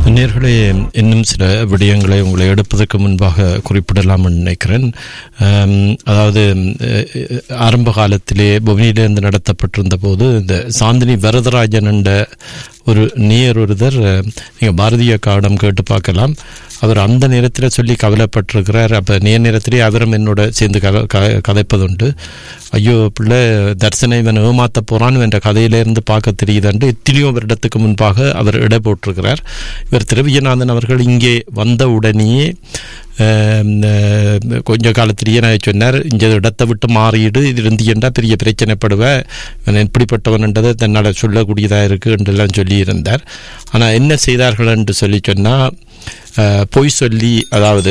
நேர்களே இன்னும் சில விடயங்களை உங்களை எடுப்பதற்கு முன்பாக குறிப்பிடலாம் நினைக்கிறேன் ஆம், அதாவது அஹ், ஆரம்ப காலத்திலே புவனியிலிருந்து நடத்தப்பட்டிருந்த போது இந்த சாந்தினி வரதராஜன் என்ற ஒரு நேர் ஒருத்தர் நீங்கள் பாரதிய காடம் கேட்டு பார்க்கலாம் அவர் அந்த நேரத்தில் சொல்லி கவலைப்பட்டிருக்கிறார் அப்போ நேர் நேரத்திலே அவரும் என்னோட சேர்ந்து கத க- கதைப்பதுண்டு ஐயோ பிள்ளை தர்சனை இவன் ஏமாத்த போறான் என்ற கதையிலிருந்து பார்க்க தெரியுதுண்டு எத்தனையோ வருடத்துக்கு முன்பாக அவர் இடை போட்டிருக்கிறார் இவர் திருவிஜயநாதன் அவர்கள் இங்கே வந்த உடனேயே ஆம், அஹ், கொஞ்ச காலத்திலேயே நான் சொன்னார் இந்த இடத்தை விட்டு மாறிடு இது இருந்தீண்டா பெரிய பிரச்சனைப்படுவ இவன் எப்படிப்பட்டவன்ன்றதை தன்னால் சொல்லக்கூடியதாக இருக்கு என்றெல்லாம் சொல்லி இருந்தார் ஆனால் என்ன செய்தார்கள் என்று சொல்லி சொன்னால் பொய் சொல்லி அதாவது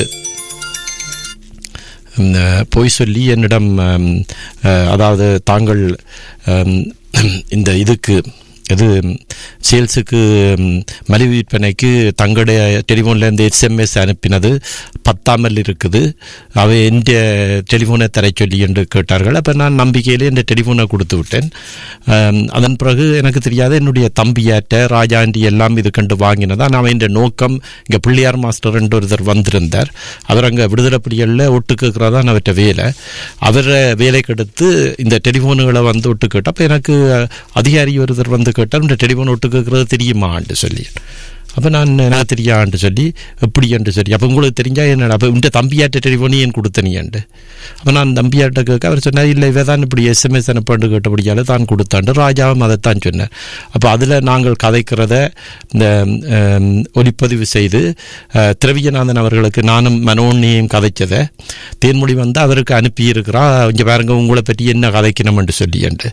ம், அஹ், பொய் சொல்லி என்னிடம் அம், அஹ், அதாவது தாங்கள் அம், இந்த இதுக்கு இது சேல்ஸுக்கு ம், மலிவு விற்பனைக்கு தங்களுடைய டெலிஃபோன்லேருந்து எஸ்எம்எஸ் அனுப்பினது பத்தாமல் இருக்குது அவை எந்த டெலிஃபோனை தர சொல்லி என்று கேட்டார்கள் அப்போ நான் நம்பிக்கையிலே இந்த டெலிஃபோனை கொடுத்து விட்டேன் அம், அதன் பிறகு எனக்கு தெரியாத என்னுடைய தம்பியாட்ட ராஜாண்டி எல்லாம் இது கண்டு வாங்கினதா நான் என்ற நோக்கம் இங்கே பிள்ளையார் மாஸ்டர் என்று ஒருத்தர் வந்திருந்தார் அவர் அங்கே விடுதலை புலிகளில் ஒட்டு கேட்குறதா அவர்கிட்ட வேலை அவரை வேலைக்கு எடுத்து இந்த டெலிஃபோனுகளை வந்து ஒட்டு கேட்டு அப்போ எனக்கு அதிகாரி ஒருத்தர் வந்து கேட்டார் இந்த டெலிஃபோன் ஒட்டு கேட்குறது தெரியுமான்னு சொல்லி அப்போ நான் எனக்கு தெரியாண்டு சொல்லி எப்படி என்று சொல்லி அப்போ உங்களுக்கு தெரிஞ்சா என்ன அப்போ இந்த தம்பியாட்ட டெலிஃபோனி ஏன் கொடுத்தனியாண்டு அப்போ நான் தம்பியாட்ட கேட்க அவர் சொன்னார் இல்லை இவ தான் இப்படி எஸ்எம்எஸ் அனுப்பாண்டு கேட்டபடியால தான் கொடுத்தாண்டு ராஜாவும் அதைத்தான் சொன்னார் அப்போ அதில் நாங்கள் கதைக்கிறத இந்த அம், ஒலிப்பதிவு செய்து அஹ், திரவியநாதன் அவர்களுக்கு நானும் மனோன்னியும் கதைச்சதை தேன்மொழி வந்து அவருக்கு அனுப்பியிருக்கிறா இங்கே பாருங்க உங்களை பற்றி என்ன கதைக்கணும் என்று சொல்லி என்று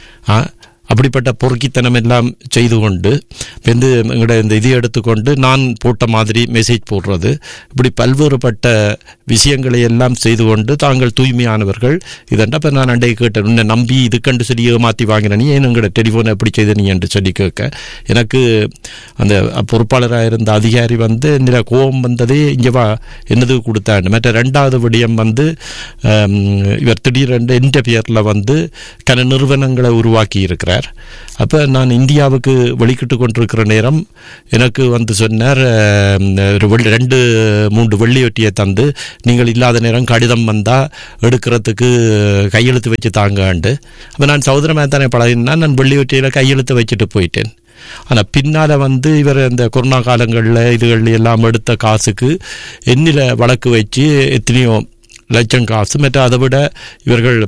ஆ அப்படிப்பட்ட பொறுக்கித்தனம் எல்லாம் செய்து கொண்டு வந்து எங்களோட இந்த இதை எடுத்துக்கொண்டு நான் போட்ட மாதிரி மெசேஜ் போடுறது இப்படி பல்வேறுபட்ட விஷயங்களை எல்லாம் செய்து கொண்டு தாங்கள் தூய்மையானவர்கள் இதெண்டா இப்போ நான் அண்டையை கேட்டேன் உன்னை நம்பி இதுக்கண்டு சொல்லி ஏமாற்றி வாங்கின நீ ஏன் எங்களோட டெலிஃபோனை எப்படி செய்த நீ என்று சொல்லி கேட்க எனக்கு அந்த பொறுப்பாளராக இருந்த அதிகாரி வந்து என்னிட கோபம் வந்ததே இங்கே வா என்னது கொடுத்தாண்டு மற்ற ரெண்டாவது விடயம் வந்து ஆம், இவர் திடீரென்று என்ற பெயரில் வந்து கன நிறுவனங்களை உருவாக்கி இருக்கிறார் அப்போ நான் இந்தியாவுக்கு வெளிக்கிட்டு கொண்டிருக்கிற நேரம் எனக்கு வந்து சொன்னார் ஆம், ஒரு வெள்ளி ரெண்டு மூன்று வெள்ளியொட்டியை தந்து நீங்கள் இல்லாத நேரம் கடிதம் வந்தால் எடுக்கிறதுக்கு கையெழுத்து வச்சு தாங்காண்டு அப்போ நான் சௌதரமாக தானே பழகினா நான் வெள்ளியொட்டியில் கையெழுத்து வச்சுட்டு போயிட்டேன் ஆனால் பின்னால் வந்து இவர் இந்த கொரோனா காலங்களில் இதுகள் எல்லாம் எடுத்த காசுக்கு எண்ணில் வழக்கு வச்சு எத்தனையோ லட்சம் காசு மற்ற அதை விட இவர்கள்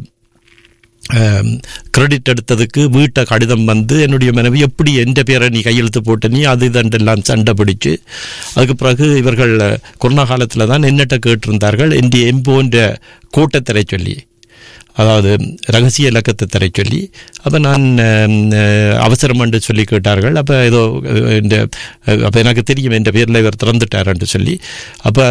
கிரெடிட் எடுத்ததுக்கு வீட்டை கடிதம் வந்து என்னுடைய மனைவி எப்படி எந்த பேரை நீ கையெழுத்து போட்ட நீ அது இதெல்லாம் சண்டை பிடிச்சு அதுக்கு பிறகு இவர்கள் கொரோனா காலத்தில் தான் என்னட்ட கேட்டிருந்தார்கள் என் எம்போன்ற கூட்டத்தரை சொல்லி அதாவது ரகசிய இலக்கத்தை தர சொல்லி அப்போ நான் அஹ், அவசரம் என்று சொல்லி கேட்டார்கள் அப்போ ஏதோ அஹ், இந்த அப்போ எனக்கு தெரியும் என்ற பேரில் இவர் திறந்துட்டார் சொல்லி அப்போ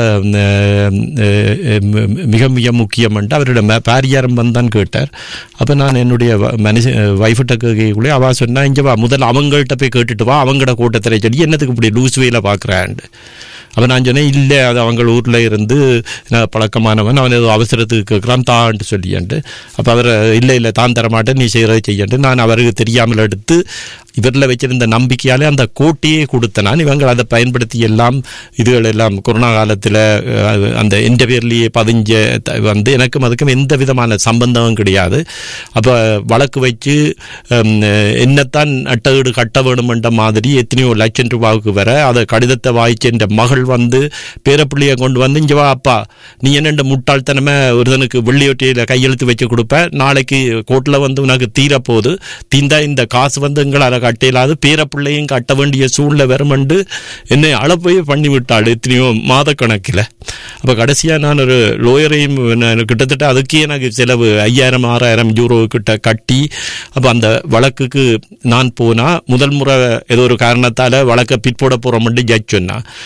மிக மிக முக்கியம் என்று அவரிடம் பாரியாரம் வந்தான் கேட்டார் அப்போ நான் என்னுடைய வ- மனுஷ வைஃப்கிட்ட கேட்கக்குள்ளே அவ சொன்னா இங்கே வா முதல்ல அவங்கள்ட்ட போய் கேட்டுட்டு வா அவங்கட கூட்டத்தில் சொல்லி என்னத்துக்கு இப்படி லூஸ் வேல பார்க்குறான் அப்போ நான் சொன்னேன் இல்லை அது அவங்க ஊரில் இருந்து நான் பழக்கமானவன் அவன் ஏதோ அவசரத்துக்கு கேட்குறான் தான்ட்டு சொல்லியாண்டு அப்போ அவர் இல்லை இல்லை தான் தரமாட்டேன் நீ செய்கிறதை செய்யண்டு நான் அவருக்கு தெரியாமல் எடுத்து இவரில் வச்சிருந்த நம்பிக்கையாலே அந்த கோட்டையே கொடுத்தேன் நான் இவங்க அதை பயன்படுத்தி எல்லாம் இதுகள் எல்லாம் கொரோனா காலத்தில் அந்த எந்த பேர்லேயே பதிஞ்ச த- வந்து எனக்கும் அதுக்கும் எந்த விதமான சம்பந்தமும் கிடையாது அப்போ வழக்கு வச்சு ஹம், என்னத்தான் அட்டகீடு கட்ட வேணுமென்ற மாதிரி எத்தனையோ லட்சம் ரூபாவுக்கு வர அதை கடிதத்தை வாய்ச்ச என்ற மகள் வந்து பேரப்பிள்ளையை கொண்டு வந்து இங்கே வா அப்பா நீ என்ன முட்டாள்தனமே ஒருத்தனுக்கு வெள்ளியொட்டியில் கையெழுத்து வச்சு கொடுப்ப நாளைக்கு கோர்ட்டில் வந்து உனக்கு தீரப்போகுது தீந்தா இந்த காசு வந்து எங்களால் கட்டையிலாது பேரப்பிள்ளையும் கட்ட வேண்டிய சூழ்நிலை வருமெண்டு என்னை அளப்போய் பண்ணி விட்டாள் எத்தனையோ மாதக்கணக்கில் அப்போ கடைசியாக நான் ஒரு லோயரையும் நான் கிட்டத்தட்ட அதுக்கே எனக்கு செலவு ஐயாயிரம் ஆறாயிரம் யூரோ கிட்ட கட்டி அப்போ அந்த வழக்குக்கு நான் போனால் முதல் முறை ஏதோ ஒரு காரணத்தால் வழக்கை பிற்போட போகிறோம்னு ஜட்ஜ் சொன்னா அப்போ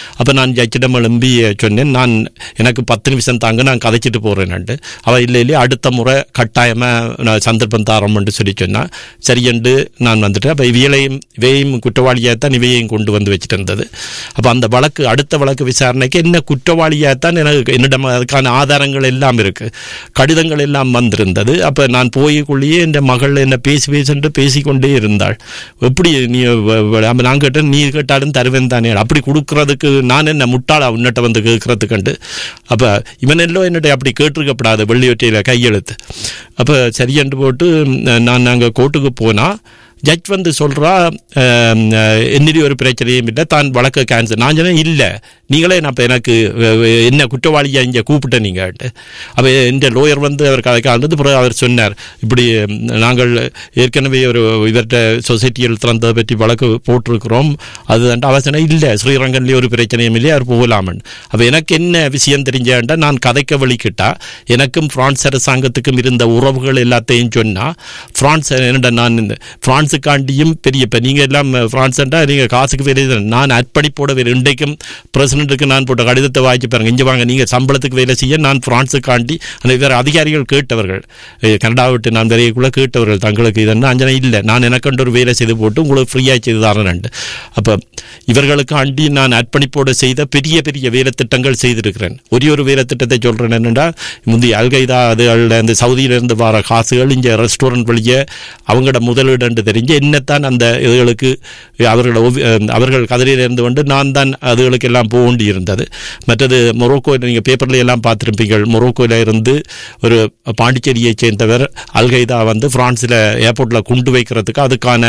நான் ஜட்ஜிடம் எழும்பி சொன்னேன் நான் எனக்கு பத்து நிமிஷம் தாங்க நான் கதைச்சிட்டு போகிறேன்ட்டு அவள் இல்லை இல்லையா அடுத்த முறை கட்டாயமாக நான் சந்தர்ப்பம் தாரோம்னு சொல்லி சொன்னா சரியென்று நான் வந்துட்டேன் அப்போ இவையையும் இவையும் குற்றவாளியாகத்தான் இவையையும் கொண்டு வந்து வச்சுட்டு இருந்தது அப்போ அந்த வழக்கு அடுத்த வழக்கு விசாரணைக்கு என்ன குற்றவாளியாகத்தான் எனக்கு என்னிடம் அதுக்கான ஆதாரங்கள் எல்லாம் இருக்கு கடிதங்கள் எல்லாம் வந்திருந்தது அப்போ நான் போய்க்குள்ளேயே என் மகள் என்ன பேசி பேசிட்டு பேசிக்கொண்டே இருந்தாள் எப்படி நீ வ- வ- அப்ப நான் கேட்டேன் நீ கேட்டாலும் தருவேன் தானே அப்படி கொடுக்கறதுக்கு நான் என்ன முட்டாளா உன்னிட்ட வந்து கேட்கறதுக்கண்டு அப்போ இவன் எல்லாம் என்னட்ட அப்படி கேட்டிருக்கப்படாது வெள்ளியொற்றையில் கையெழுத்து அப்போ சரியென்று போட்டு ம், நான் நாங்கள் கோர்ட்டுக்கு போனால் ஜட்ஜ் வந்து சொல்கிறா என்னடி ஒரு பிரச்சனையும் இல்லை தான் வழக்கை கேன்சல் நான் சொன்னேன் இல்லை நீங்களே நான் இப்போ எனக்கு அஹ், என்ன குற்றவாளியாக இங்கே கூப்பிட்டேன் நீங்கள் அப்போ இந்த லோயர் வந்து அவர் கலந்து பிறகு அவர் சொன்னார் இப்படி ம், நாங்கள் ஏற்கனவே ஒரு இவர்கிட்ட சொசைட்டியில் திறந்ததை பற்றி வழக்கு போட்டிருக்கிறோம் அது வந்து அவர் சொன்னா இல்லை ஸ்ரீரங்கன்லேயே ஒரு பிரச்சனையும் இல்லை அவர் போகலாமன் அப்போ எனக்கு என்ன விஷயம் தெரிஞ்சாண்டா நான் கதைக்க வழிக்கிட்டா எனக்கும் பிரான்ஸ் அரசாங்கத்துக்கும் இருந்த உறவுகள் எல்லாத்தையும் சொன்னா பிரான்ஸ் என்னடா நான் இந்த பிரான்ஸுக்காண்டியும் பெரிய இப்போ நீங்கள் எல்லாம் பிரான்ஸ்ன்றா நீங்கள் காசுக்கு வேலை செய்யணும். நான் அர்ப்பணிப்போட வேலை இன்றைக்கும் பிரசிடென்ட்டுக்கு நான் போட்ட கடிதத்தை வாங்கி பாருங்க இங்கே வாங்க நீங்கள் சம்பளத்துக்கு வேலை செய்ய நான் பிரான்ஸுக்காண்டி அந்த வேறு அதிகாரிகள் கேட்டவர்கள் அஹ் கனடா விட்டு நான் வரையக்குள்ள கேட்டவர்கள் தங்களுக்கு இதென்ன அஞ்சனை இல்லை நான் எனக்கண்டு ஒரு வேலை செய்து போட்டு உங்களுக்கு ஃப்ரீயாக செய்து தரேன் அப்போ இவர்களுக்காண்டி நான் அர்ப்பணிப்போடு செய்த பெரிய பெரிய வேலை திட்டங்கள் செய்திருக்கிறேன் ஒரே ஒரு வேலை திட்டத்தை சொல்கிறேன் என்னென்னா முந்தைய அல்கைதா அதுகள் அந்த சவுதியிலிருந்து வர காசுகள் இங்கே ரெஸ்டாரண்ட் வழியே அவங்களோட முதலீடு என்று தெரிஞ்சு என்னத்தான் அந்த இதுகளுக்கு அவர்கள் ஒவ்வொ- அவர்கள் கதிரையில் இருந்து கொண்டு நான் தான் அதுகளுக்கு எல்லாம் போக வேண்டி இருந்தது மற்றது மொரோக்கோ நீங்கள் பேப்பர்ல எல்லாம் பார்த்துருப்பீங்கள் மொரோக்கோவில் இருந்து ஒரு பாண்டிச்சேரியை சேர்ந்தவர் அல்கைதா வந்து பிரான்ஸில் ஏர்போர்ட்டில் கொண்டு வைக்கிறதுக்கு அதுக்கான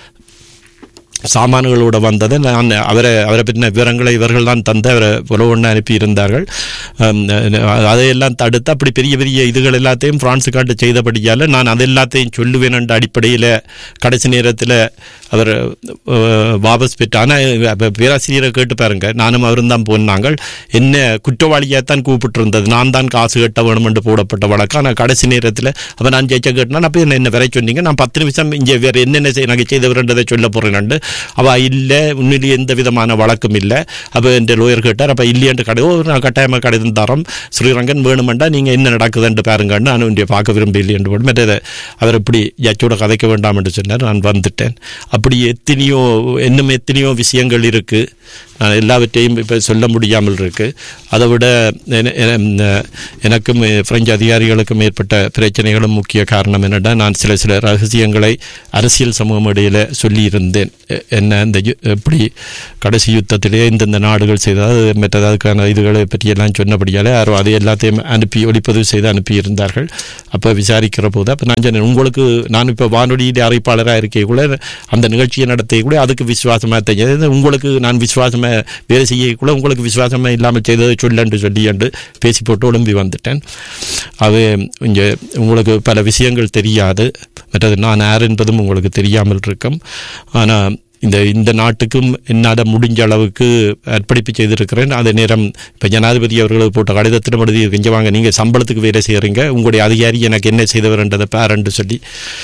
சாமான்களோட வந்தது நான் அவரை அவரை பற்றின விவரங்களை இவர்கள் தான் தந்து அவரை புலவொன்று அனுப்பியிருந்தார்கள் அம், அதையெல்லாம் தடுத்து அப்படி பெரிய பெரிய இதுகள் எல்லாத்தையும் பிரான்ஸுக்காட்டு செய்தபடியால் நான் அது எல்லாத்தையும் சொல்லுவேன் என்ற அடிப்படையில் கடைசி நேரத்தில் அவர் அஹ், வாபஸ் பெற்று ஆனால் பேராசிரியரை கேட்டு பாருங்க நானும் அவரும் தான் போனாங்க என்ன குற்றவாளியாகத்தான் கூப்பிட்டு இருந்தது நான் தான் காசு கட்ட வேணும் என்று போடப்பட்ட வழக்கு ஆனால் கடைசி நேரத்தில் அப்போ நான் ஜெயிச்ச கேட்டினா அப்போ என்ன என்ன வரை சொன்னீங்க நான் பத்து நிமிஷம் இங்கே வேறு என்னென்ன செய் எனக்கு செய்தவர்ன்றதை சொல்ல போகிறேன் அவ இல்லை உண்மையிலேயே எந்த விதமான வழக்கும் இல்லை அப்போ என் லோயர் கேட்டார் அப்போ இல்லையன்று கடை ஓ நான் கட்டாயமாக கடிதம் தரோம் ஸ்ரீரங்கன் வேணுமெண்டா நீங்கள் என்ன நடக்குதுன்னு பாருங்கன்னு நான் இங்கே பார்க்க விரும்ப இல்லையன்று போட்டு மற்றது அவர் இப்படி ஜட்ஜோட கதைக்க வேண்டாம் என்று சொன்னார் நான் வந்துட்டேன் அப்படி எத்தனையோ இன்னும் எத்தனையோ விஷயங்கள் இருக்குது நான் எல்லாவற்றையும் இப்போ சொல்ல முடியாமல் இருக்கு அதை விட என- என- எனக்கும் பிரெஞ்சு அதிகாரிகளுக்கும் ஏற்பட்ட பிரச்சனைகளும் முக்கிய காரணம் என்னென்னா நான் சில சில ரகசியங்களை அரசியல் சமூகம் இடையில சொல்லியிருந்தேன் எ- என்ன இந்த யு- எப்படி கடைசி யுத்தத்திலே இந்தந்த நாடுகள் செய்தால் மற்றது அதுக்கான இதுகளை பற்றியெல்லாம் சொன்னபடியாலே யாரோ அதை எல்லாத்தையும் அனுப்பி ஒளிப்பதிவு செய்து அனுப்பியிருந்தார்கள் அப்போ விசாரிக்கிற போது அப்போ நான் சொன்னேன் உங்களுக்கு நான் இப்போ வானொலியில் அறிவிப்பாளராக இருக்கக்குள்ள அந்த நிகழ்ச்சியை நடத்திய கூட அதுக்கு விசுவாசமாக தெரிஞ்சது உங்களுக்கு நான் விசுவாசமாக வேலை செய்யக்குள்ள உங்களுக்கு விசுவாசமாக இல்லாமல் செய்ததை சொல்லன்று சொல்லி என்று பேசி போட்டு ஒழும்பி வந்துட்டேன் அது இங்கே உங்களுக்கு பல விஷயங்கள் தெரியாது மற்றது நான் யார் என்பதும் உங்களுக்கு தெரியாமல் இருக்கும் ஆனால் இந்த இந்த நாட்டுக்கும் என்னால் முடிஞ்ச அளவுக்கு அர்ப்பணிப்பு செய்திருக்கிறேன் அதே நேரம் இப்போ ஜனாதிபதி அவர்களுக்கு போட்ட கடிதத்திலும் எழுதி இருக்கீங்க வாங்க நீங்கள் சம்பளத்துக்கு வேலை செய்கிறீங்க உங்களுடைய அதிகாரி எனக்கு என்ன செய்தவர்ன்றதை பாருன்னு சொல்லி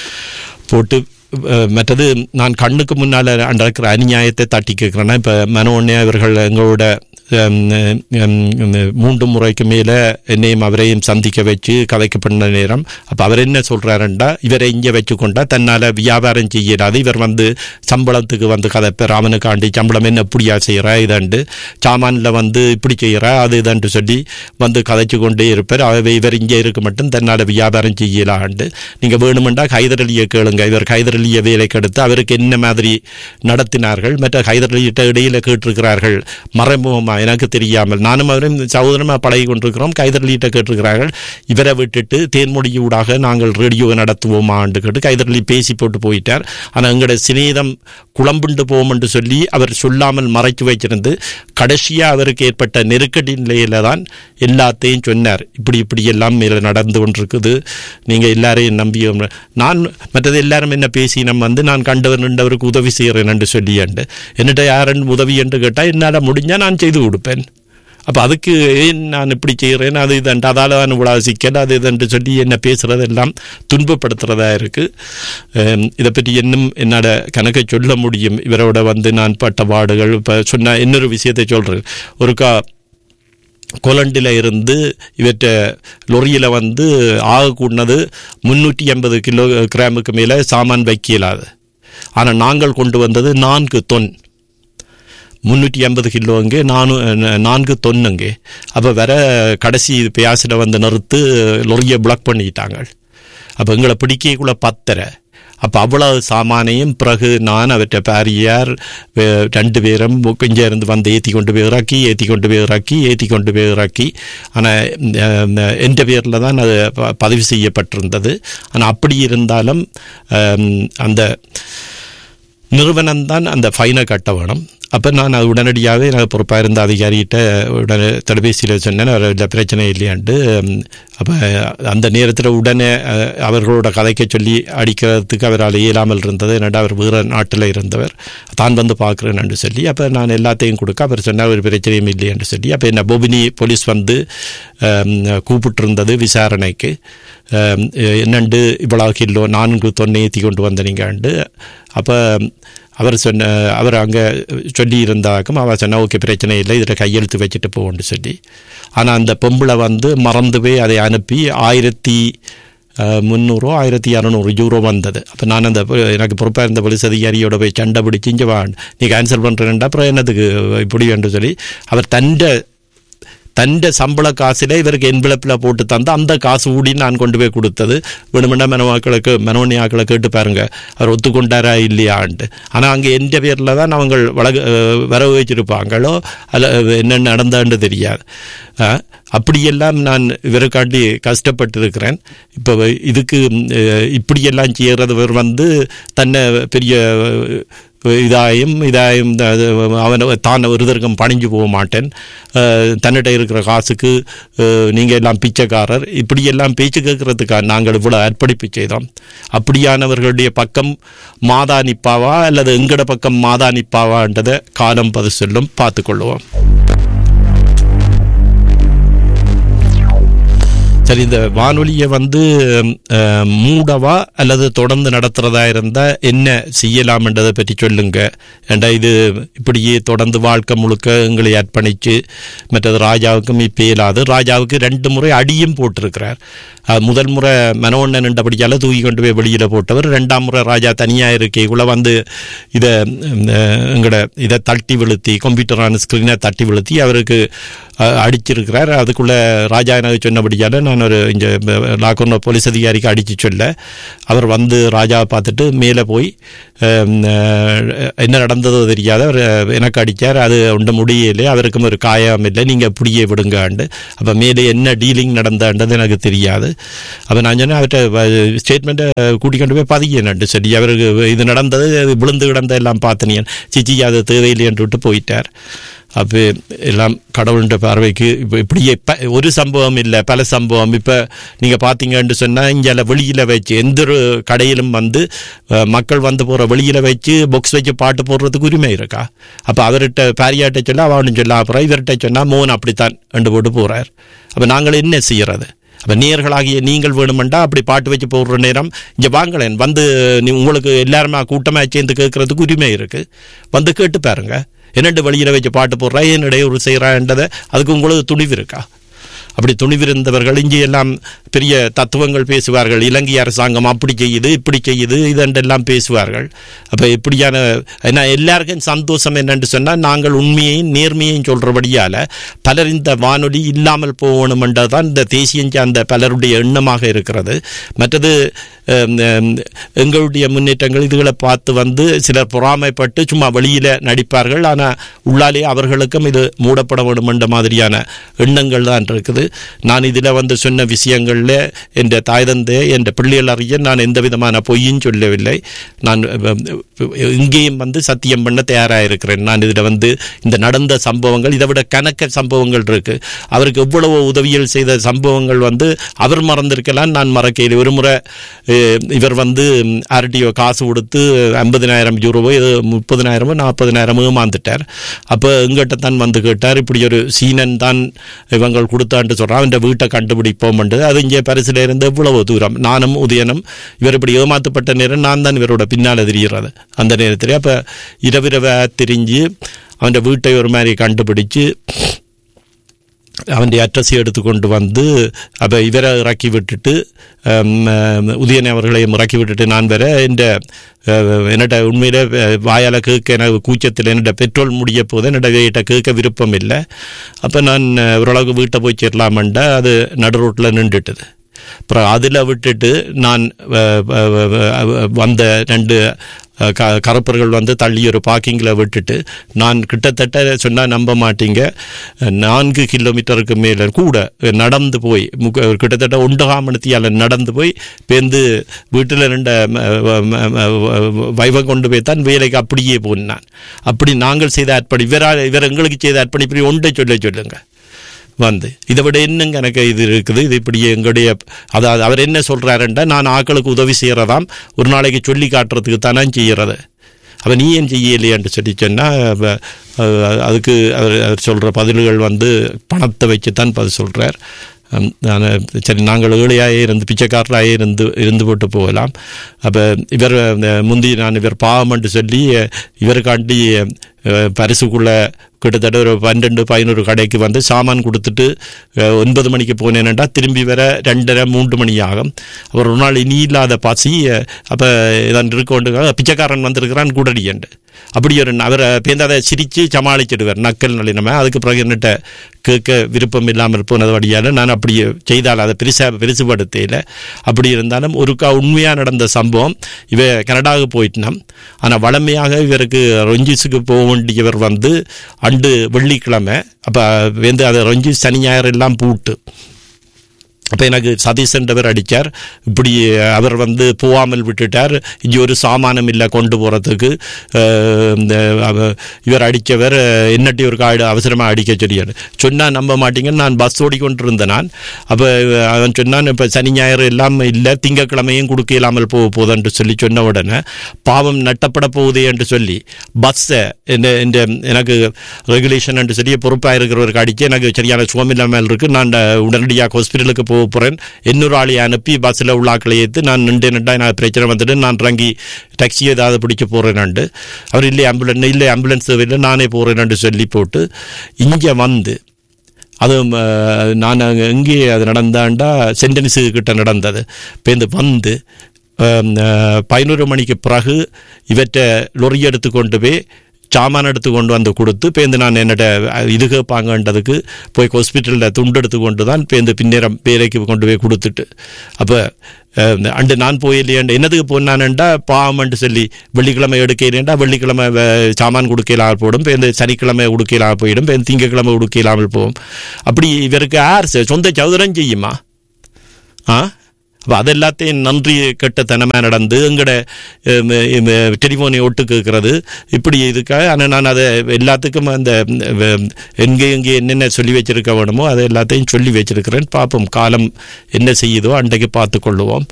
போட்டு அஹ், மற்றது நான் கண்ணுக்கு முன்னால் நடக்கிற அநியாயத்தை தட்டி கேட்குறேன்னா இப்போ மனோன்னே அவர்கள் எங்களோட ஹம், ஹம், ஹம், மூன்று முறைக்கு மேலே என்னையும் அவரையும் சந்திக்க வச்சு கதைக்கு பண்ண நேரம் அப்போ அவர் என்ன சொல்கிறாருண்டா இவரை இங்கே வச்சுக்கொண்டா தன்னால் வியாபாரம் செய்யலாது இவர் வந்து சம்பளத்துக்கு வந்து கதைப்பார் அவனுக்காண்டி சம்பளம் என்ன இப்படியா செய்கிறா இதண்டு சாமானில் வந்து இப்படி செய்கிறா அது இதன்று சொல்லி வந்து கதைச்சு கொண்டே இருப்பார் அவை இவர் இங்கே இருக்க மட்டும் தன்னால் வியாபாரம் செய்யலாண்டு நீங்கள் வேணுமெண்டா ஹைதர் அலியை கேளுங்க இவர் ஹைதர் அலியை வேலைக்கு எடுத்து அவருக்கு என்ன மாதிரி நடத்தினார்கள் மற்ற ஹைதர் அலியிட்ட இடையில கேட்டிருக்கிறார்கள் மறைமுகமாக எனக்கு தெரியாமல் நானும் அவரும் சகோதரமாக பழகி கொண்டிருக்கிறோம் ஹைதர் அலியிட்ட கேட்டிருக்கிறார்கள் இவரை விட்டுட்டு தேன்மொழியூடாக நாங்கள் ரேடியோவை நடத்துவோமான்னு கேட்டு ஹைதர் அலி பேசி போட்டு போயிட்டார் ஆனால் எங்களோட சிநேதம் குழம்புண்டு போவோம் என்று சொல்லி அவர் சொல்லாமல் மறைச்சு வச்சிருந்து கடைசியாக அவருக்கு ஏற்பட்ட நெருக்கடி நிலையில தான் எல்லாத்தையும் சொன்னார் இப்படி இப்படி எல்லாம் மேலே நடந்து கொண்டிருக்குது நீங்கள் எல்லாரையும் நம்பி நான் மற்றது எல்லாரும் என்ன பேசி நம்ம வந்து நான் கண்டவர் நின்றவருக்கு உதவி செய்கிறேன் என்று சொல்லியாண்டு என்னிட்ட யாரன் உதவி என்று கேட்டால் என்னால் முடிஞ்சால் நான் செய்து கொடுப்பேன் அப்போ அதுக்கு ஏன் நான் இப்படி செய்கிறேன் அது இதன்று அதால் தான் இவ்வளவு சிக்கல் அது இதன்று சொல்லி என்ன பேசுகிறதெல்லாம் துன்பப்படுத்துகிறதா இருக்குது இதை பற்றி இன்னும் என்னோட கணக்கை சொல்ல முடியும் இவரோட வந்து நான் பட்ட பாடுகள் இப்போ சொன்ன இன்னொரு விஷயத்தை சொல்கிறேன் ஒருக்கா கொலண்டில் இருந்து இவற்ற லொரியில் வந்து ஆக கூடினது முந்நூற்றி எண்பது கிலோ கிராமுக்கு மேலே சாமான் வைக்க இயலாது ஆனால் நாங்கள் கொண்டு வந்தது நான்கு தொன் முந்நூற்றி ஐம்பது கிலோங்க நானு நான்கு தொன்னுங்க அப்போ வேற கடைசி பியாசில் வந்து நிறுத்து லொரியை பிளாக் பண்ணிட்டாங்க அப்போ எங்களை பிடிக்கக்குள்ள பத்தரை அப்போ அவ்வளவு சாமானையும் பிறகு நான் அவற்றை பாரியார் வே- ரெண்டு பேரும் கொஞ்சம் இருந்து வந்து ஏற்றி கொண்டு போய் இறக்கி ஏற்றி கொண்டு போய் இறக்கி ஏற்றி கொண்டு போய் இறக்கி ஆனால் எந்த பேரில் தான் அது ப- பதிவு செய்யப்பட்டிருந்தது ஆனால் அப்படி இருந்தாலும் அம், அந்த நிறுவனம் தான் அந்த ஃபைனை கட்ட வேணும் அப்போ நான் அது உடனடியாகவே எனக்கு பொறுப்பாக இருந்த அதிகாரிகிட்ட உடனே தொலைபேசியில் சொன்னேன் அவர் இல்லை பிரச்சனை இல்லையாண்டு அப்போ அந்த நேரத்தில் உடனே அஹ், அவர்களோட கதைக்க சொல்லி அடிக்கிறதுக்கு அவரால் இயலாமல் இருந்தது என்னடா அவர் வேறு நாட்டில் இருந்தவர் தான் வந்து பார்க்குறேன்னு சொல்லி அப்போ நான் எல்லாத்தையும் கொடுக்க அவர் சொன்னார் ஒரு பிரச்சனையும் இல்லைன்னு சொல்லி அப்போ என்ன பொபினி போலீஸ் வந்து அம், கூப்பிட்டிருந்தது விசாரணைக்கு அம், என்னண்டு இவ்வளவு கிலோ நான்கு தொன்னை ஏற்றி கொண்டு வந்தனீங்கண்டு அப்போ அவர் சொன்ன அவர் அங்கே சொல்லி இருந்தாக்கும் அவர் சொன்ன ஓகே பிரச்சனை இல்லை இதில் கையெழுத்து வச்சுட்டு போகணும்னு சொல்லி ஆனால் அந்த பொம்பளை வந்து மறந்து போய் அதை அனுப்பி ஆயிரத்தி அஹ், முந்நூறோ ஆயிரத்தி இரநூறு யூரோ வந்தது அப்போ நான் அந்த பொ- எனக்கு பொறுப்பாக இருந்த போலீஸ் அதிகாரியோட போய் சண்டை பிடிச்சி இங்கே வாங்க நீ கேன்சல் பண்ணுறேன்டா அப்புறம் என்னதுக்கு இப்படி என்று சொல்லி அவர் தண்ட தண்ட சம்பள காசில் இவருக்கு என்பிளப்பில் போட்டு தந்து அந்த காசு ஊடி நான் கொண்டு போய் கொடுத்தது வேணுமெண்டா மனவாக்களுக்கு மனோனியாக்களை கேட்டு பாருங்க அவர் ஒத்துக்கொண்டாரா இல்லையான்ட்டு ஆனால் அங்கே எந்த பேரில் தான் அவங்க வழக்கு அஹ், வரவு வச்சிருப்பாங்களோ அல்ல என்ன நடந்தான்னு தெரியாது அஹ், அப்படியெல்லாம் நான் இவருக்காண்டி கஷ்டப்பட்டிருக்கிறேன் இப்போ இதுக்கு அஹ், இப்படியெல்லாம் செய்கிறவர் வந்து தன்னை பெரிய இதாயும் இதாயும் த- அது அவனை தான் ஒரு இதற்கும் பணிஞ்சு போக மாட்டேன் அஹ், தன்னிட்ட இருக்கிற காசுக்கு அஹ், நீங்க எல்லாம் பிச்சைக்காரர் இப்படியெல்லாம் பேச்சு கேட்கறதுக்காக நாங்கள் இவ்வளவு அர்ப்பணிப்பு செய்தோம் அப்படியானவர்களுடைய பக்கம் மாதா நிப்பாவா அல்லது எங்கட பக்கம் மாதா நிப்பாவான்றதை காலம் பது சொல்லும் பார்த்துக்கொள்வோம் சரி இந்த வானொலியை வந்து அஹ், மூடவா அல்லது தொடர்ந்து நடத்துறதா இருந்தா என்ன செய்யலாம்ன்றதை பற்றி சொல்லுங்க ஏண்டா இது இப்படியே தொடர்ந்து வாழ்க்கை முழுக்க எங்களை அர்ப்பணிச்சு மற்றது ராஜாவுக்கும் இப்போ இயலாது ராஜாவுக்கு ரெண்டு முறை அடியும் போட்டிருக்கிறார் அஹ், முதல் முறை மனோண்ணன் என்றபடியால தூக்கி கொண்டு போய் வெளியில போட்டவர் ரெண்டாம் முறை ராஜா தனியா இருக்கைக்குள்ள வந்து இதை எங்கட இதை தட்டி விழுத்தி கம்ப்யூட்டரான ஸ்கிரீனை தட்டி விழுத்தி அவருக்கு அஹ், அடிச்சிருக்கிறார் அதுக்குள்ள ராஜா எனக்கு சொன்னபடியால நான் ஒரு இங்கே லாக்கூர்ல போலீஸ் அதிகாரிக்கு அடிச்சு சொல்ல அவர் வந்து ராஜாவை பார்த்துட்டு மேலே போய் அஹ், அஹ், என்ன நடந்ததோ தெரியாத அவர் எனக்கு அடித்தார் அது ஒன்றும் முடியலை அவருக்கும் ஒரு காயம் இல்லை நீங்கள் இப்படியே விடுங்காண்டு அப்போ மேலே என்ன டீலிங் நடந்தான்றது எனக்கு தெரியாது அப்போ நான் சொன்னேன் அவர்கிட்ட ஸ்டேட்மெண்ட்டை கூட்டி கொண்டு போய் பதியனண்டு சரி அவருக்கு இது நடந்தது அது விழுந்து கிடந்த எல்லாம் பார்த்தனியன் சிச்சி அது தேவையில்லைன்னு விட்டு போயிட்டார் அப்போ எல்லாம் கடவுளுடைய பார்வைக்கு இப்போ இப்படியே ப ஒரு சம்பவம் இல்லை பல சம்பவம் இப்போ நீங்கள் பார்த்தீங்கன்னு சொன்னால் இங்கே வெளியில் வச்சு எந்த ஒரு கடையிலும் வந்து அஹ், மக்கள் வந்து போகிற வெளியில் வச்சு பாக்ஸ் வச்சு பாட்டு போடுறதுக்கு உரிமை இருக்கா அப்போ அவர்கிட்ட பாரியாட்ட சொல்ல அவனு சொல்ல அப்புறம் இவர்கிட்ட சொன்னால் மோன் அப்படித்தான் ரெண்டு போட்டு போகிறார் அப்போ நாங்கள் என்ன செய்யறது அப்போ நேர்களாகிய நீங்கள் வேணுமெண்டா அப்படி பாட்டு வச்சு போடுற நேரம் இங்கே வாங்களேன் வந்து நீ உங்களுக்கு எல்லாருமே கூட்டமாக சேர்ந்து கேட்கறதுக்கு உரிமை இருக்குது வந்து கேட்டு பாருங்க என்னண்டு வழியில் வச்சு பாட்டு போடுறா ஏன் இடையூறு செய்கிறான்றதை அதுக்கு உங்களுக்கு துணிவு இருக்கா அப்படி துணிவிருந்தவர்கள் இங்கே எல்லாம் பெரிய தத்துவங்கள் பேசுவார்கள் இலங்கை அரசாங்கம் அப்படி செய்யுது இப்படி செய்யுது இதெல்லாம் பேசுவார்கள் அப்போ இப்படியான ஏன்னா எல்லாருக்கும் சந்தோஷம் என்னன்னு சொன்னால் நாங்கள் உண்மையையும் நேர்மையையும் சொல்கிறபடியால் பலர் இந்த வானொலி இல்லாமல் போகணுமென்றதான் இந்த தேசியம் சார்ந்த பலருடைய எண்ணமாக இருக்கிறது மற்றது ஹம், ஹம், எங்களுடைய முன்னேற்றங்கள் இதுகளை பார்த்து வந்து சிலர் பொறாமைப்பட்டு சும்மா வெளியில் நடிப்பார்கள் ஆனால் உள்ளாலே அவர்களுக்கும் இது மூடப்பட வேண்டும் என்ற மாதிரியான எண்ணங்கள் தான் இருக்குது இருக்கிறது நான் இதில் வந்து சொன்ன விஷயங்களில் என் தாய் தந்தை என் பிள்ளைகள் அறிய நான் எந்த விதமான பொய்யும் சொல்லவில்லை நான் அஹ், இங்கேயும் வந்து சத்தியம் பண்ண தயாராக இருக்கிறேன் நான் இதில் வந்து இந்த நடந்த சம்பவங்கள் இதை விட கணக்க சம்பவங்கள் இருக்கு அவருக்கு எவ்வளவு உதவிகள் செய்த சம்பவங்கள் வந்து அவர் மறந்திருக்கலாம் நான் மறக்கையில் ஒரு முறை அஹ், இவர் வந்து ஆர்டிஓ காசு கொடுத்து ஐம்பதினாயிரம் யூரோவோ ஏதோ முப்பதினாயிரமோ நாற்பதினாயிரமோ ஏமாந்துட்டார் அப்போ எங்கிட்ட தான் வந்து கேட்டார் இப்படி ஒரு சீனன் தான் இவங்கள் கொடுத்தான்ட்டு சொல்கிறான் அவன் வீட்டை கண்டுபிடிப்போம் அது இங்கே பரிசில் இருந்து இவ்வளவு தூரம் நானும் உதயனும் இவர் இப்படி ஏமாத்தப்பட்ட நேரம் நான் தான் இவரோட பின்னால் தெரிகிறது அந்த நேரத்தில் அப்போ இரவிரவ தெரிஞ்சு அவன் வீட்டை ஒரு மாதிரி கண்டுபிடிச்சு அவன் அட்ரஸை எடுத்துக்கொண்டு வந்து அப்போ இவரை இறக்கி விட்டுட்டு ஹம், அஹ், உதயன் அவர்களையும் இறக்கி விட்டுட்டு நான் வேற இந்த என்னட்ட உண்மையில அஹ், வாயால கேட்க எனக்கு கூச்சத்தில் என்னோட பெட்ரோல் முடிய போது என்னோட வீட்டை கேட்க விருப்பம் இல்லை அப்போ நான் அஹ், ஓரளவுக்கு வீட்டை போய் சேரலாமண்டா அது நடு ரோட்டில் நின்றுட்டுது அப்புறம் அதில் விட்டுட்டு நான் அஹ், அஹ், அஹ், வந்த ரெண்டு அஹ், க கருப்பர்கள் வந்து தள்ளி ஒரு பார்க்கிங்கில் விட்டுட்டு நான் கிட்டத்தட்ட சொன்னால் நம்ப மாட்டீங்க அஹ், நான்கு கிலோமீட்டருக்கு மேலே கூட நடந்து போய் முக்க கிட்டத்தட்ட ஒன்றகாம் மணித்தியால் நடந்து போய் பேருந்து வீட்டில் ரெண்ட வைவம் கொண்டு போய் தான் வேலைக்கு அப்படியே போனான் அப்படி நாங்கள் செய்த அர்ப்பணி இவரால் இவர் எங்களுக்கு செய்த அர்ப்பணிப்படி ஒன்றை சொல்ல சொல்லுங்க வந்து இதை விட என்னங்க எனக்கு இது இருக்குது இது இப்படி எங்களுடைய அதாவது அவர் என்ன சொல்றாருன்றா நான் ஆக்களுக்கு உதவி செய்யறதாம் ஒரு நாளைக்கு சொல்லி காட்டுறதுக்கு தானே செய்யறது அப்போ நீ ஏன் செய்யலையான்னு சொல்லி சொன்னால் அதுக்கு அவர் அவர் சொல்கிற பதில்கள் வந்து பணத்தை வச்சு தான் பதில் சொல்கிறார் நான் சரி நாங்கள் ஏழையாகவே இருந்து பிச்சைக்காரராகவே இருந்து இருந்து போட்டு போகலாம் அப்போ இவர் அந்த முந்தி நான் இவர் பாவம்னு சொல்லி இவருக்காண்டி அஹ், பரிசுக்குள்ள கிட்டத்தட்ட ஒரு பன்னெண்டு பதினோரு கடைக்கு வந்து சாமான் கொடுத்துட்டு அஹ், ஒன்பது மணிக்கு போனேன்டா திரும்பி வர ரெண்டரை மூன்று மணி ஆகும் அப்புறம் ஒரு நாள் இனி இல்லாத பசி அப்போ இதான் இருக்கொண்டு பிச்சைக்காரன் வந்திருக்கிறான் கூடடியண்டு அப்படி ஒரு அவரை பேருந்து அதை சிரித்து சமாளிச்சிடுவார் நக்கல் நளினமாக அதுக்கு பிறகு என்னட்ட கேட்க விருப்பம் இல்லாமல் போனது வழியால் நான் அப்படி செய்தால் அதை பெருசாக பெருசுபடுத்தையில் அப்படி இருந்தாலும் ஒருக்கா உண்மையாக நடந்த சம்பவம் இவ கனடாவுக்கு போயிட்டான் ஆனால் வளமையாக இவருக்கு ரொஞ்சிஸுக்கு போக வேண்டியவர் வந்து அண்டு வெள்ளிக்கிழமை அப்போ வந்து அதை ரொஞ்சி சனி ஞாயிறு எல்லாம் பூட்டு அப்போ எனக்கு சதீஷ் என்றவர் அடித்தார் இப்படி அவர் வந்து போகாமல் விட்டுட்டார் இங்கே ஒரு சாமானம் இல்லை கொண்டு போகிறதுக்கு இவர் அடித்தவர் என்னட்டி ஒரு காடு அவசரமாக அடிக்க சொல்லியார் சொன்னால் நம்ப மாட்டீங்கன்னு நான் பஸ் ஓடிக்கொண்டிருந்தேன் நான் அப்போ அவன் சொன்னான் இப்போ சனி ஞாயிறு எல்லாம் இல்லை திங்கக்கிழமையும் கொடுக்க இல்லாமல் போக போகுதுன்னு சொல்லி சொன்ன உடனே பாவம் நட்டப்பட போகுதே என்று சொல்லி பஸ்ஸை இந்த இந்த எனக்கு ரெகுலேஷன் என்று சொல்லி பொறுப்பாக இருக்கிறவருக்கு அடித்து எனக்கு சரியான சுகம் இல்லாமல் இருக்குது நான் உடனடியாக ஹாஸ்பிட்டலுக்கு போக போகிறேன் இன்னொரு ஆளை அனுப்பி பஸ்ஸில் உள்ள ஆக்களை ஏற்று நான் நின்று நின்றா நான் பிரச்சனை வந்துட்டு நான் இறங்கி டாக்ஸி ஏதாவது பிடிக்க போகிறேன்னாண்டு அவர் இல்லை ஆம்புலன்ஸ் இல்லை ஆம்புலன்ஸ் தேவையில்லை நானே போகிறேன்னாண்டு சொல்லி போட்டு இங்கே வந்து அது அஹ், நான் அங்க எங்கே அது நடந்தாண்டா சென்டென்ஸு கிட்ட நடந்தது பேருந்து வந்து அஹ், அஹ், பதினோரு மணிக்கு பிறகு இவற்றை லொரி எடுத்து கொண்டு போய் சாமான் எடுத்து கொண்டு வந்து கொடுத்து பேருந்து நான் என்னோட இது கேட்பாங்கன்றதுக்கு போய் ஹாஸ்பிட்டலில் துண்டு எடுத்து கொண்டு தான் பேருந்து பின்னேரம் வேலைக்கு கொண்டு போய் கொடுத்துட்டு அப்போ அண்டு நான் போயில்லையாண்டு என்னதுக்கு போனான்டா பாவம்னு சொல்லி வெள்ளிக்கிழமை எடுக்கலையாண்டா வெள்ளிக்கிழமை வே- சாமான் கொடுக்கலாமல் போடும் பேருந்து சனிக்கிழமை கொடுக்கலாமல் போயிடும் பேருந்து திங்கக்கிழமை கொடுக்கலாமல் போகும் அப்படி இவருக்கு யார் செ- சொந்த சௌதரம் செய்யுமா ஆ அப்போ அது எல்லாத்தையும் நன்றி கெட்டத்தனமாக நடந்து எங்கட டெலிஃபோனை ஒட்டு கேட்கறது இப்படி இதுக்காக ஆனால் நான் அதை எல்லாத்துக்கும் அந்த ம், எங்கே எங்கே என்னென்ன சொல்லி வச்சிருக்க வேணுமோ அதை எல்லாத்தையும் சொல்லி வச்சிருக்கிறேன் பார்ப்போம் காலம் என்ன செய்யுதோ அன்றைக்கு பார்த்து கொள்ளுவோம்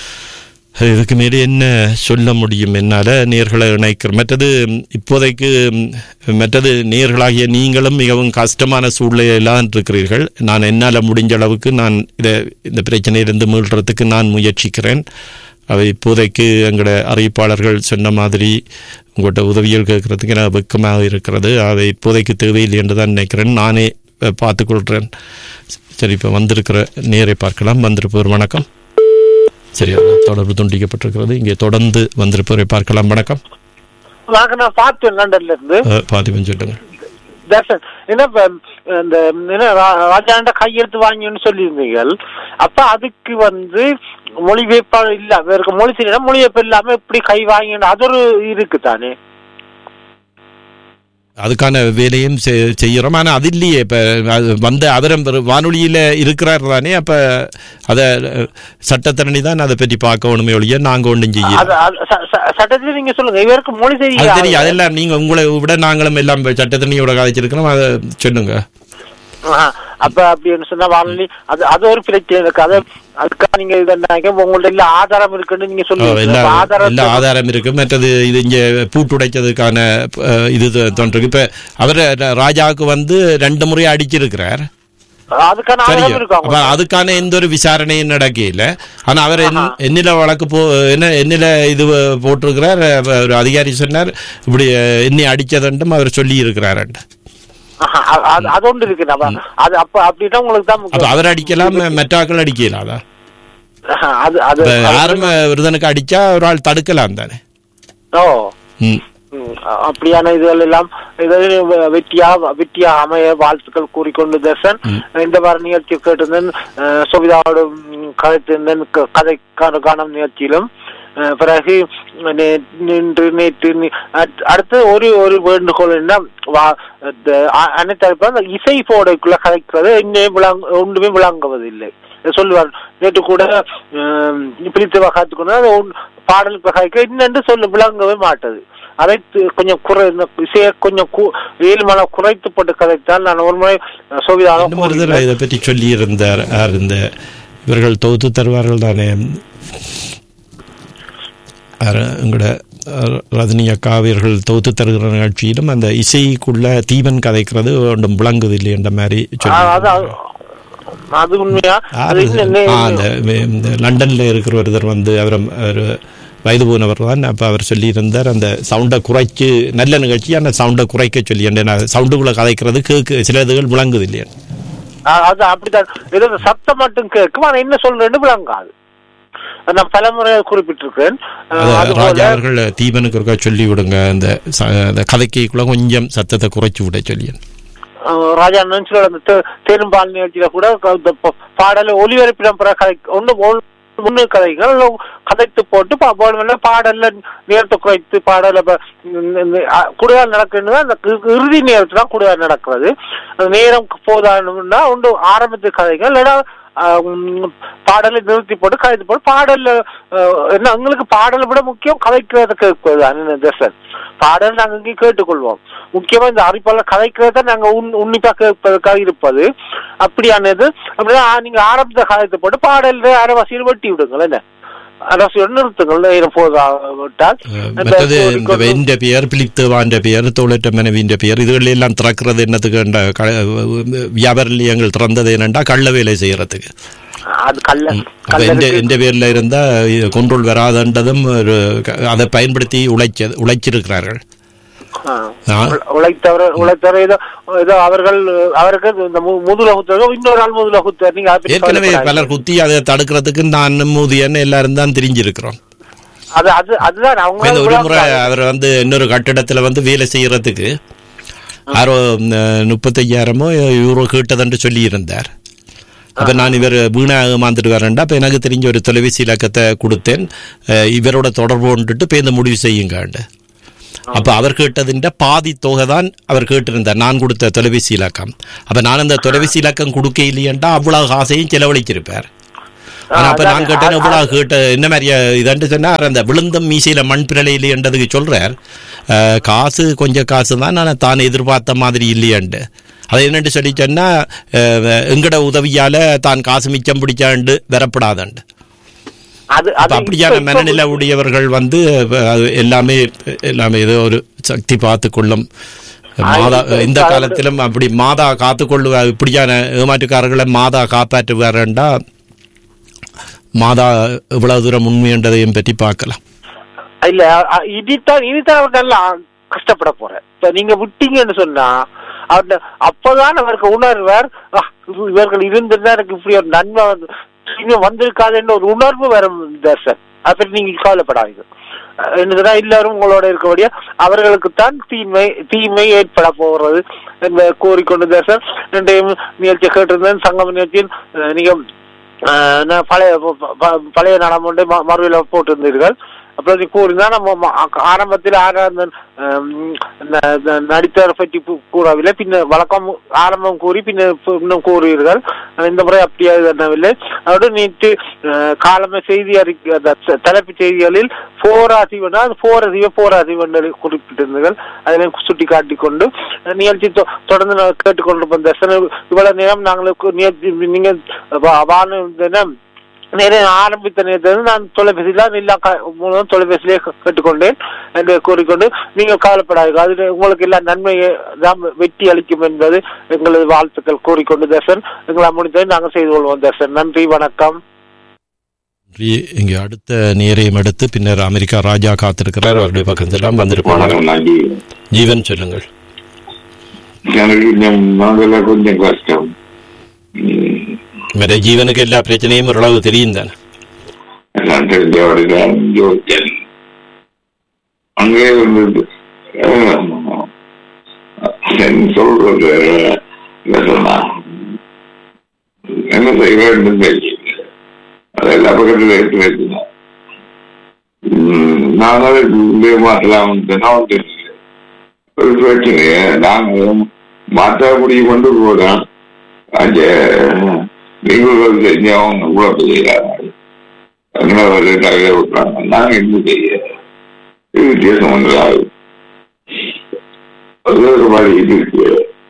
இதுக்கு மேலே என்ன சொல்ல முடியும் என்னால் நேர்களை இணைக்கிற மற்றது ம், இப்போதைக்கு ம், மற்றது நேர்களாகிய நீங்களும் மிகவும் கஷ்டமான சூழ்நிலையில்தான் இருக்கிறீர்கள் நான் என்னால் முடிஞ்ச அளவுக்கு நான் இதை இந்த பிரச்சனையிலிருந்து மீள்றதுக்கு நான் முயற்சிக்கிறேன் அவை இப்போதைக்கு எங்களோட அறிவிப்பாளர்கள் சொன்ன மாதிரி உங்கள்கிட்ட உதவிகள் கேட்கறதுக்கு எனக்கு வெக்கமாக இருக்கிறது அவை இப்போதைக்கு தேவையில்லை என்று தான் நினைக்கிறேன் நானே அஹ், பார்த்துக்கொள்கிறேன் சரி இப்போ வந்திருக்கிற நேரை பார்க்கலாம் வந்திருப்பவர் வணக்கம் சரி அது தொடர்பு துண்டிக்கப்பட்டிருக்கிறது இங்கே தொடர்ந்து வந்திருப்பவரை பார்க்கலாம் வணக்கம் நாங்க நான் பார்த்தேன் லண்டன்ல இருந்து அஹ், பாதிபன் சொல்லுங்க தர்ஷன் என்ன இப்ப, இந்த என்ன ரா- ராஜாண்ட கையெழுத்து வாங்கின்னு சொல்லியிருந்தீங்க அப்ப அதுக்கு வந்து மொழிபெயர்ப்பாளர் இல்ல வேற மொழி தெரியல மொழிபெயர்ப்பு இல்லாம இப்படி கை வாங்கின்னு அது ஒரு இருக்கு தானே அதுக்கான வேலையும் செ- செய்யறோம் ஆனா அது இல்லையே இப்ப அது வந்த அவரம் வானொலியில இருக்கிறார் தானே அப்ப அத அஹ், சட்டத்தரணி தான் அதை பற்றி பார்க்கணுமே ஒழிய நாங்க ஒன்றும் செய்ய அது அது ச- ச- சட்டத்துல நீங்க சொல்லுங்க இவருக்கு மொழி அது தெரியாது தெரியும் அதெல்லாம் நீங்க உங்களை விட நாங்களும் எல்லாம் இப்ப சட்டத்தரணியோட கதைச்சிருக்கிறோம் அதை சொல்லுங்க ஆஹா. அப்ப அப்படின்னு சொன்னா வானொலி அது அது ஒரு பிரச்சனை இருக்கு அது அதுக்காக நீங்க இதை நினைக்க உங்கள்ட்ட இல்ல ஆதாரம் இருக்குன்னு நீங்க ஓ, சொல்லுவீங்க எல்லா அப்ப எல்லா ஆதாரத்தை ஆதாரம் இருக்கு மற்றது இது இங்க பூட்டுடைச்சதுக்கான அஹ், இது தோன்றிருக்கு இப்ப அவர் ராஜாவுக்கு வந்து ரெண்டு முறை அடிச்சிருக்கிறார் அதுக்கான ஆதாரம் சரியா இருக்கு அப்ப அதுக்கான எந்த ஒரு விசாரணையும் நடக்கையில ஆனா அவர் என்- என்னில வழக்கு போ என்ன என்னில இது போட்டிருக்கிறார் அஹ், ஒரு அதிகாரி சொன்னார் இப்படி அஹ், என்னை அடிச்சதுண்டும் அவர் சொல்லி இருக்கிறார் ஆஹா, அது- அது அது ஒன்று இருக்கு நம்ம அது அப்ப அப்படின்னா உங்களுக்கு தான் அப்ப முக்கியம். அவர் அடிக்கலாம் மெட்டாக்கள் அடிக்கலாம் அதான் ஆஹா, அது அது இப்ப யாரும் விருதனுக்கு அடிச்சா ஒரு ஆள் தடுக்கலாம் தானே ஓ ம் ம், அப்படியான இதுகள் எல்லாம் இது வெற்றியா வெற்றியா அமைய வாழ்த்துக்கள் கூறிக்கொண்டு தர்சன் இந்த வார நிகழ்ச்சி கேட்டிருந்தேன் அஹ், சோபிதாவோடு ம், கதைத்திருந்தேன் க- கதை காண- காணும் நிகழ்ச்சியிலும் அஹ், பிறகு நே- நின்று நேற்று நி- அட்- அடுத்து ஒரு ஒரு வேண்டுகோள் என்ன வா- இந்த அ- அனைத்து தரப்பும் அந்த இசை போடைக்குள்ள கதைக்கிறது இன்னும் விளங்க ஒன்றுமே விளங்குவதில்லை சொல்லுவார் நேற்று கூட அஹ், பிரித்து வகாத்துக்கொண்டு அது ஒன்- பாடல் கதைக்க இன்னென்று சொல்ல விளங்கவே மாட்டது அதை து- கொஞ்சம் குறை இந்த இசையை கொஞ்சம் கு- ஏழுமலை குறைத்து போட்டு கதைத்தால் நான் ஒரு முறை சோவிதாவை இன்னும் ஒரு தடவை இதை பற்றி சொல்லி இருந்தார் யார் இந்த இவர்கள் தொகுத்து தருவார்கள் தானே யாரு, எங்களோட அஹ், ரஜினி அக்கா அவர்கள் தொகுத்து தருகிற நிகழ்ச்சியிலும் அந்த இசைக்குள்ள தீபன் கதைக்கிறது ஒன்றும் விளங்குது இல்லை என்ற மாதிரி சொல்லி அது அது- அது உண்மையா அது யாரு? இன்னும் ஆ, அந்த வே- இந்த லண்டன்ல இருக்கிற ஒருத்தர் வந்து அவர் ஒரு வயது போனவர் தான் அப்ப அவர் சொல்லியிருந்தார் அந்த சவுண்டை குறைச்சு நல்ல நிகழ்ச்சி அந்த சவுண்டை குறைக்க சொல்லி சவுண்டுக்குள்ள கதைக்கிறது கேக்கு சில இதுகள் விளங்குது இல்லையா அ- அது அப்படித்தான் ஏதோ இந்த சத்தம் மட்டும் கேட்கும் ஆனா என்ன சொல்றேன்னு விளங்காது நான் பலமுறை குறிப்பிட்டிருக்கேன் அஹ், அது அதுபோல ராஜா அவர்கள் தீபனுக்கு ஒருக்கா சொல்லி விடுங்க அந்த ச- அந்த கதைக்குள்ள கொஞ்சம் சத்தத்தை குறைச்சு விட சொல்லி அஹ், ராஜா நெஞ்சில் அந்த தெ- தேனும்பால் நிகழ்ச்சியில கூட க- இந்த ப- பாடலை ஒளிபரப்பிடம் பெற கதை ஒன்று முன்னு கதைகள் இல்ல கதைத்து போட்டு பா- போடுவேன்ல பாடல்ல நேரத்தை குறைத்து பாடல கூடுதல் நடக்குன்னு அந்த இ- இறுதி நேரத்துல தான் கூடுதல் நடக்கிறது அந்த நேரம் போதானுன்னா ஒன்று ஆரம்பத்து கதைகள் இல்லைன்னா அஹ், உம், பாடலை நிறுத்தி போட்டு கதைத்து போட்டு பாடல்ல அஹ், என்ன எங்களுக்கு பாடலை விட முக்கியம் கதைக்கிறத கேட்பது தர்சன் பாடல் நாங்க இங்கே கேட்டுக்கொள்வோம் முக்கியமா இந்த அறிப்பாளர் கதைக்கிறத நாங்க உன் உன்னிப்பா கேட்பதற்காக இருப்பது அப்படியானது அப்படின்னா ஆ, நீங்க ஆரம்பத்தை கதைத்து போட்டு பாடல் அரைவாசியில் வெட்டி விடுங்கள் என்ன அரசியல் நிறுத்துங்கள் நேரம் போதா விட்டால் அந்த மற்றது இந்த கோரிக்கை- வெந்த பெயர் பிலிப்தேவான்ற பெயர் தோழற்ற மனைவின்ற பெயர் இதுகள் எல்லாம் திறக்கிறது என்னத்துக்கு என்ற க- வியாபார நிலையங்கள் திறந்தது என்னண்டா கள்ள வேலை செய்யறதுக்கு அது கல்ல அப்ப எந்த எந்த பேர்ல இருந்தா கொண்டோல் வராதன்றதும் ஒரு க- அதை பயன்படுத்தி உழைச்ச உழைச்சிருக்கிறார்கள் ஆ. உழைத்தவர் உழைத்தவர் ஏதோ ஏதோ அவர்கள் அவருக்கு இந்த மு- முதுல குத்தர் இன்னொரு ஆள் முதுல குத்தர் நீங்க அதை பத்தி ஏற்கனவே கவலைப்படாதீங்க. பலர் குத்தி அதை தடுக்கிறதுக்கு நான் மூதியன்னு எல்லாரும் தான் தெரிஞ்சிருக்கிறோம் அது அது அதுதான் அவங்க இந்த ஒரு முறை அவர் வந்து இன்னொரு கட்டிடத்துல வந்து வேலை செய்யறதுக்கு யாரோ ம், முப்பத்தையாயிரமோ யூரோ கேட்டதுன்னு சொல்லி இருந்தார் அப்ப நான் இவர் வீணாக மாந்துட்டு வரேன்டா அப்ப எனக்கு தெரிஞ்ச ஒரு தொலைபேசி இலக்கத்தை கொடுத்தேன் அஹ், இவரோட தொடர்பு கொண்டுட்டு இப்ப இந்த முடிவு செய்யுங்காண்டு அப்ப அவர் கேட்டதின்ற பாதி தொகை தான் அவர் கேட்டிருந்தார் நான் கொடுத்த தொலைபேசி இலக்கம் அப்ப நான் அந்த தொலைபேசி இலக்கம் கொடுக்க இல்லையண்டா அவ்வளவு காசையும் செலவழிச்சிருப்பார் ஆனா அப்ப நான் கேட்டேன் இவ்வளவு கேட்ட என்ன மாதிரியா இதன்று சொன்னார் அந்த விழுந்தம் மீசையில மண் பிரலையில என்றதுக்கு சொல்றார் அஹ், காசு கொஞ்சம் காசு தான் ஆனா தான் எதிர்பார்த்த மாதிரி இல்லையாண்டு அதை என்னன்னு சொல்லி சொன்னா அஹ், எங்கட உதவியால தான் காசு மிச்சம் பிடிச்சாண்டு வரப்படாதாண்டு அது அப்ப அது அப்படியான இப்ப- மனநிலை உடையவர்கள் வந்து அஹ், அது எல்லாமே எல்லாமே ஏதோ ஒரு சக்தி பார்த்து கொள்ளும் மாதா இப்ப- இந்த இப்ப காலத்திலும் அப்படி மாதா காத்துக்கொள்ளுவ இப்படியான ஏமாற்றுக்காரர்களை மாதா காப்பாற்றுவாரண்டா மாதா இவ்வளவு தூரம் உண்மைன்றதையும் பற்றி பார்க்கலாம் இல்ல அ- இனித்தான் இனித்தான் அவர் நல்லா கஷ்டப்பட போறேன் இப்ப நீங்க விட்டீங்கன்னு சொன்னா அவர் அப்பதான் அவருக்கு உணர்வார் "ஆ, இவ- இவர்கள் இருந்திருந்தா எனக்கு இப்படி ஒரு நன்மை வந்து இனிமே வந்திருக்காதுன்ற ஒரு உணர்வு வரும் தர்சன் அப்படி நீங்க கவலைப்படாதீங்க அஹ் என்னதுன்னா எல்லாரும் உங்களோட இருக்கபடியா அவர்களுக்குத்தான் தீமை தீமை ஏற்பட போகிறது என்பதை கூறிக்கொண்டு தர்சன் இன்றைய நிகழ்ச்சி கேட்டிருந்தேன் சங்கம் நிகழ்ச்சியில் அஹ், நீங்க அஹ், நான் பழைய ப- ப- பழைய நாடம் ஒன்றை ம- மறுவில போட்டிருந்தீர்கள் அப்படி கூறினா நம்ம ம- ஆரம்பத்தில் ஆரம்ப நடித்தவர் பற்றி கூ- கூறவில்லை பின்ன வழக்கம் ஆரம்பம் கூறி பின்ன இன்னும் கூறுவீர்கள் ஆனால் இந்த முறை அப்படியே பண்ணவில்லை அதோடு நேற்று அஹ், காலமே செய்தி அறிக்கை அந்த த- தலைப்புச் செய்திகளில் போர் அசைவனா அது போர் அசைவ போர் அசைவு என்று குறிப்பிட்டிருந்தீர்கள் அதனை சுட்டி காட்டிக்கொண்டு அஹ், நிகழ்ச்சி தொ- தொடர்ந்து நான் கேட்டுக்கொண்டு வந்த இவ்வளவு நேரம் நாங்களுக்கு நிகழ்ச்சி நீங்க வா- வானு தினம் நேரம் ஆரம்பித்த நேரத்தில் நான் தொலைபேசியில் எல்லா க- மூலம் தொலைபேசியிலே கே- கேட்டுக்கொண்டேன் என்று கூறிக்கொண்டு நீங்கள் கவலைப்படாதீர்கள் அது உங்களுக்கு எல்லா நன்மையை தான் வெற்றி அளிக்கும் என்பது எங்களது வாழ்த்துக்கள் கூறிக்கொண்டு தர்சன் எங்களால் முடிந்ததை நாங்கள் செய்து கொள்வோம் தர்சன் நன்றி வணக்கம் நன்றி. இங்கே அடுத்த நேரையும் எடுத்து பின்னர் அமெரிக்கா ராஜா காத்திருக்கிறார் அவருடைய பக்கத்தெல்லாம் வந்திருப்பாங்க வணக்கம் நன்றி ஜீவன் சொல்லுங்கள் எனக்கு கொஞ்சம் முதல்ல கொஞ்சம் கஷ்டம் உம், வேற ஜீவனுக்கு எல்லா பிரச்சனையும் ஓரளவு தெரியும் தானே நான் தெரிஞ்சவர்கள் ஜோதியன் அங்கே இருந்தது அஹ், சொல்றது என்ன சொன்னா என்ன செய்ய வேண்டும் தெரியல அது எல்லா பக்கத்துல எடுத்து வச்சுதான் நாங்களும் மாற்றலாம் நான் தெரியல ஒரு பிரச்சனைய நாங்களும் மாற்ற முடியும் கொண்டு போதான் அந்த நீங்கள் தெரிஞ்சவங்க கூட செய்யறாங்க அதனால ஒரு தலையில விட்டுறாங்க நாங்க என்ன செய்ய இது வித்தியாசம் ஒன்றாது அது ஒரு மாதிரி இது இருக்கு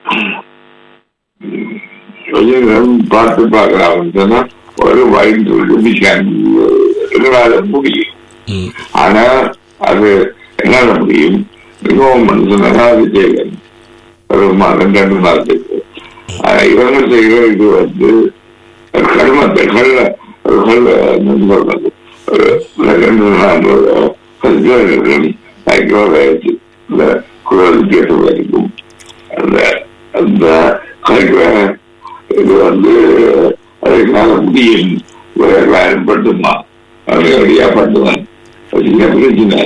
உம், கொஞ்சம் நேரம் பார்த்து பார்க்கலாம் சொன்னா ஒரு வயிற்று எங்களால முடியும் ம். ஆனா அது என்னால முடியும் மிகவும் சொன்னா அது செய்யலாம் ஒரு மாதம் ரெண்டு மாதத்துக்கு ஆனா இவங்க செய்கிற இது வந்து கர்மத்தை கல்ல ஒரு கல்ல என்ன சொல்றது ஒரு ரெண்டு நாள் கல்வி சைக்கோலஜி இந்த குரல் வித்தியாசம் வரைக்கும் அந்த அந்த கல்வி இது வந்து அது என்னால முடியும் வேற பயன்படுத்துமா அது வழியா பண்ணுவேன் அது என்ன பிரச்சனை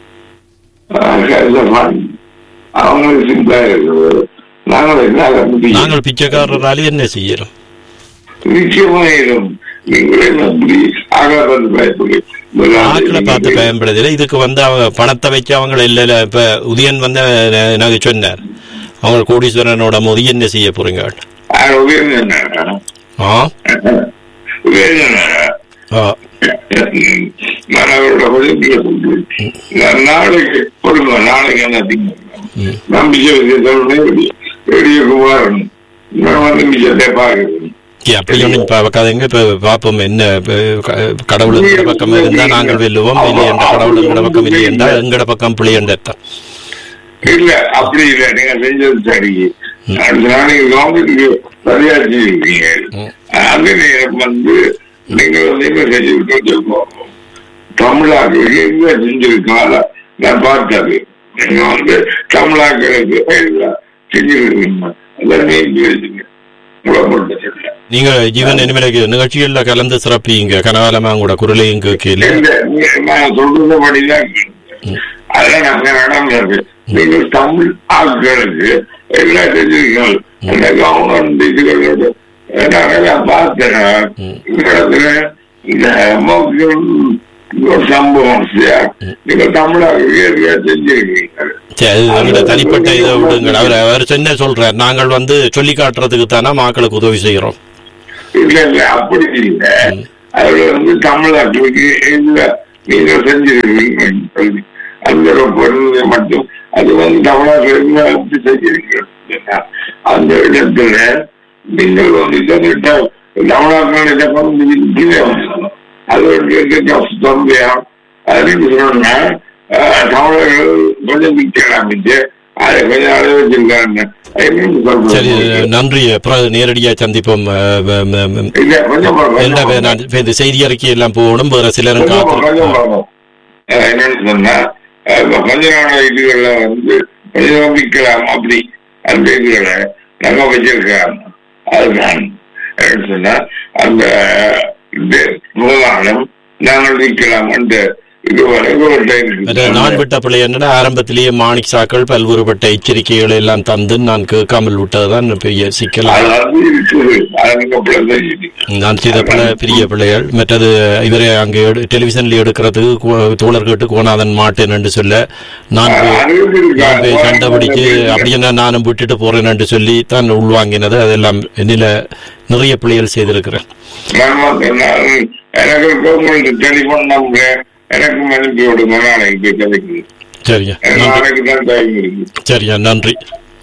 அவங்களுக்கு சிம்பிளா இருக்குது நாங்கள் என்னால முடியும் நாங்கள் பிச்சைக்காரராலே என்ன செய்யறோம் நிச்சயமாயிரும் நீங்களே நம்பி ஆகாத பயப்படி ஆக்களை பார்த்து பயன்படுதில்லை இதுக்கு வந்து அவங்க பணத்தை வச்சு அவங்கள இல்ல இல்ல, இப்ப உதயன் வந்து ந- எனக்கு சொன்னார் அவங்க கோடீஸ்வரனோட மோதி என்ன செய்ய போறீங்க ஆ ஆ மனவரோட கொஞ்சம் நாளைக்கு கொடுங்க நாளைக்கு என்ன ம். நம்பிக்கை ரேடியோ ரேடியோக்கு வரணும் நான் வந்து மிச்சத்தை பார்க்கணும் ஏ, அப்படி ஒன்றும் பார்க்காதீங்க இப்ப பார்ப்போம் என்ன இப்ப க- கடவுள் எங்கட பக்கம் இருந்தா நாங்கள் வெல்லுவோம் இல்லை என்ற கடவுள் எங்கட பக்கம் இல்லை என்றால் எங்கட பக்கம் பிள்ளை என்றத்தான் இல்ல அப்படி இல்ல நீங்க செஞ்சது சரி அடுத்த நாளைக்கு கவர்மெண்ட்டுக்கு சரியா செய்வீங்க அதே நேரம் வந்து நீங்க வந்து என்ன செஞ்சுக்கிட்டு வச்சிருக்கோம் தமிழாக்களுக்கு எங்க செஞ்சிருக்கால நான் பார்த்தது நீங்க வந்து தமிழாக்களுக்கு எல்லாம் செஞ்சிருக்கீங்க அதான் நீங்க வச்சுங்க உங்களை மட்டும் சொல்ல நீங்க ஜீவன் இனிமேலுக்கு நிகழ்ச்சிகள்ல கலந்து சிறப்பிங்க கனகாலமா உங்களோட குரலையும் கேட்கல இல்ல, நீ- நான் சொல்றது படிதான் அதெல்லாம் நாங்க நடந்தது நீங்க தமிழ் ஆட்களுக்கு எல்லா செஞ்சிருக்கீங்க அந்த கவர்மெண்ட் இதுகளோட நாங்கெல்லாம் பார்த்தேன் இந்த இடத்துல இந்த மோக்கியம் ஒரு சம்பவம் சார். நீங்க தமிழாக செஞ்சிருக்கீங்க சரி அது எங்கட தனிப்பட்ட இதை விடுங்க அவர் அவர் என்ன சொல்றார் நாங்கள் வந்து சொல்லி காட்டுறதுக்கு தானே மக்களுக்கு உதவி செய்யறோம் இல்ல இல்ல அப்படி இல்ல அதுல வந்து தமிழ்நாட்டுக்கு இல்ல நீங்க செஞ்சிருக்கீங்க சொல்லி அந்த ஒரு பொருள் மட்டும் அது வந்து தமிழ்நாட்டுல அப்படி செஞ்சிருக்கீங்க அந்த இடத்துல நீங்கள் வந்து இதை தமிழ்நாட்டில் இதை கொண்டு கீழே வந்துடணும் அது ஒரு தொந்தையா அது நீங்க சொன்னா தமிழர்கள் கொஞ்சம் விற்கலாம் அதை கொஞ்சம் அளவு வச்சிருக்காங்க அது நீங்க சரி சொல்றீங்க நன்றி அப்புறம் நேரடியா சந்திப்போம் அஹ், ம- ம- ம- இல்ல கொஞ்சம் பாருங்க, என்ன கொஞ்சம் வே- பாருங்க. நான் இப்ப இந்த செய்தி அறிக்கை எல்லாம் போகணும் வேற சிலரும் கொஞ்சம் பாருங்க, கொஞ்சம் காத்து பாருங்க. அஹ் என்னன்னு சொன்னா அஹ் இப்ப பஞ்சநாட இதுகள்ல வந்து கொஞ்சம் விற்கலாம் அப்படி அந்த இதுகளை நகை வச்சிருக்கலாம் அதுதான் என்னன்னு சொன்னா அந்த இந்த விவகாரம் நாங்கள் விற்கலாம் அந்த இது வரைபட்ட மற்ற நான் விட்ட பிள்ளை என்னன்னா ஆரம்பத்திலேயே மாணிக் சாக்கள் பல்வேறுபட்ட எச்சரிக்கைகளை எல்லாம் தந்து நான் கேட்காமல் விட்டதுதான் பெரிய சிக்கல் அது இருக்குது அதுக்கப்புறம் நான் செய்த பல பெரிய பிள்ளைகள் மற்றது இவரை அங்கே எடு- டெலிவிஷன்ல எடுக்கிறதுக்கு கு- தோழர் கேட்டு கோணாதன் மாட்டேன் என்று சொல்ல நான் போய்- நான் போய் சண்டை பிடிச்சு அப்படியே நானும் விட்டுட்டு போறேன் என்று சொல்லி தான் உள்வாங்கினது அதெல்லாம் என்னில நிறைய பிள்ளைகள் செய்திருக்கிறேன் எனக்கு கவர்மெண்ட் டெலிபோன் நம்பர் எனக்கும் அனுப்பி விடுங்க நாளைக்கு கதைக்கு சரியா நன்றி நாளைக்கு தான் டைம் இருக்கு சரியா நன்றி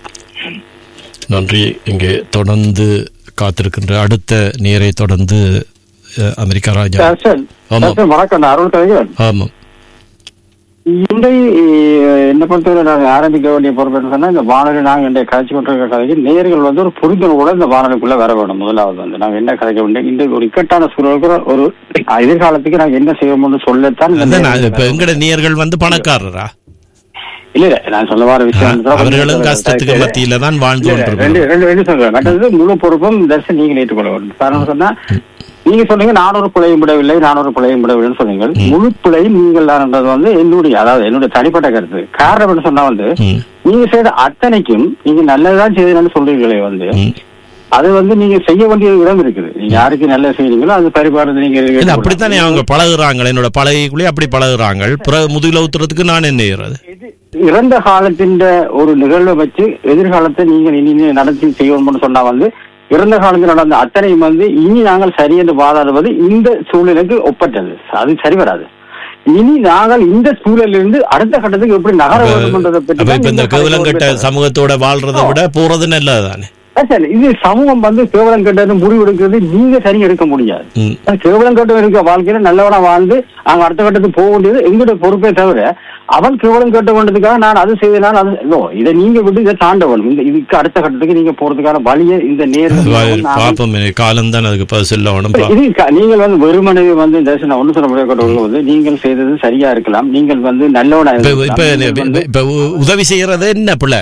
நன்றி இங்கே தொடர்ந்து காத்திருக்கின்ற அடுத்த நேரை தொடர்ந்து அஹ், அமெரிக்கா ராஜா சார் ஆமாம். சார் வணக்கம் நான் அருள் கலைஞர் ஆமாம் இன்றை என்ன பொறுத்தவரை நாங்கள் ஆரம்பிக்க வேண்டிய பொறுப்பு சொன்னா இந்த வானொலி நாங்கள் இன்றைய காட்சி கொண்டிருக்கிற கதைக்கு நேர்கள் வந்து ஒரு புரிதலோட இந்த வானொலிக்குள்ள வர வேணும் முதலாவது வந்து நாங்கள் என்ன கதைக்க வேண்டிய இன்றைக்கு ஒரு இக்கட்டான சூழலுக்கு ஒரு எதிர்காலத்துக்கு நாங்கள் என்ன செய்வோம்னு சொல்லத்தான் இந்த அதான் நேர்கள் இப்ப எங்கட நேர்கள் வந்து பணக்காரரா இல்ல இல்ல நான் சொல்ல வர விஷயம் வந்து அவர்களும் கஷ்டத்துக்கு மத்தியில தான் வாழ்ந்து இல்ல, ரெண்டு கொண்டிருக்கிறோம் ரெண்டு ரெண்டு சொல்றேன் மற்றது முழு பொறுப்பும் தர்சன் நீங்கள் ஏற்றுக்கொள்ள வேண்டும் காரணம் சொன்னா நீங்க சொன்னீங்க நானூறு பிழையும் விடவில்லை நானூறு பிழையும் விடவில்லைன்னு சொன்னீங்க முழு பிழையும் நீங்கள் தான்ன்றது வந்து என்னுடைய அதாவது என்னுடைய தனிப்பட்ட கருத்து காரணம் என்ன சொன்னா வந்து ம், நீங்க செய்த அத்தனைக்கும் நீங்க நல்லதுதான் செய்தீங்கன்னு சொல்றீங்களே வந்து ம். அது வந்து நீங்க செய்ய வேண்டிய இடம் இருக்குது நீங்க யாருக்கு நல்லது செய்றீங்களோ அது பரிபாடு நீங்க இல்ல அப்படித்தானே அவங்க பழகுறாங்க என்னோட பழகிக்குள்ளே அப்படி பழகுறாங்க பிறகு முதுகுல ஊத்துறதுக்கு நான் என்ன செய்யறது இது இறந்த காலத்தின் ஒரு நிகழ்வை வச்சு எதிர்காலத்தை நீங்கள் இனி நடத்தி செய்யணும்னு சொன்னா வந்து இறந்த காலத்தில் நடந்த அத்தனையும் வந்து இனி நாங்கள் சரி என்று வாதாடுவது இந்த சூழ்நிலைக்கு ஒப்பற்றது அது சரி வராது இனி நாங்கள் இந்த சூழலிலிருந்து அடுத்த கட்டத்துக்கு எப்படி நகர வேண்டும்ன்றதை பற்றி அப்ப தான் இப்ப இந்த நீங்கள் கேவலங்கட்ட கதைக்க சமூகத்தோட வாழ்றதை விட போறது நல்லதுதானே ஆ, சரி இது சமூகம் வந்து கேவலம் கட்டது முடிவெடுக்கிறது நீங்க சரி எடுக்க முடியாது ம். கேவலம் கட்டம் இருக்க வாழ்க்கையில நல்லவனா வாழ்ந்து அவங்க அடுத்த கட்டத்துக்கு போக வேண்டியது எங்களுடைய பொறுப்பே தவிர அவன் கேவலம் கட்ட வேண்டதுக்காக நான் அது செய்தனால் அது இதோ, இதை நீங்க விட்டு இதை தாண்ட வேணும் இந்த இதுக்கு அடுத்த கட்டத்துக்கு நீங்க போறதுக்கான வழியை இந்த நேரம் பாப்போம் காலம் தான் அதுக்கு பதில் சொல்ல வேணும் பா- இது க- நீங்கள் வந்து வெறுமனே வந்து இந்த நான் ஒண்ணு சொல்ல முடியாது வந்து நீங்கள் செய்தது சரியா இருக்கலாம் நீங்கள் வந்து நல்லவனா இப்ப இப்ப இருக்கலாம். நீங்கள் வந்து- இப்ப உ- உதவி செய்யறது என்ன பிள்ளை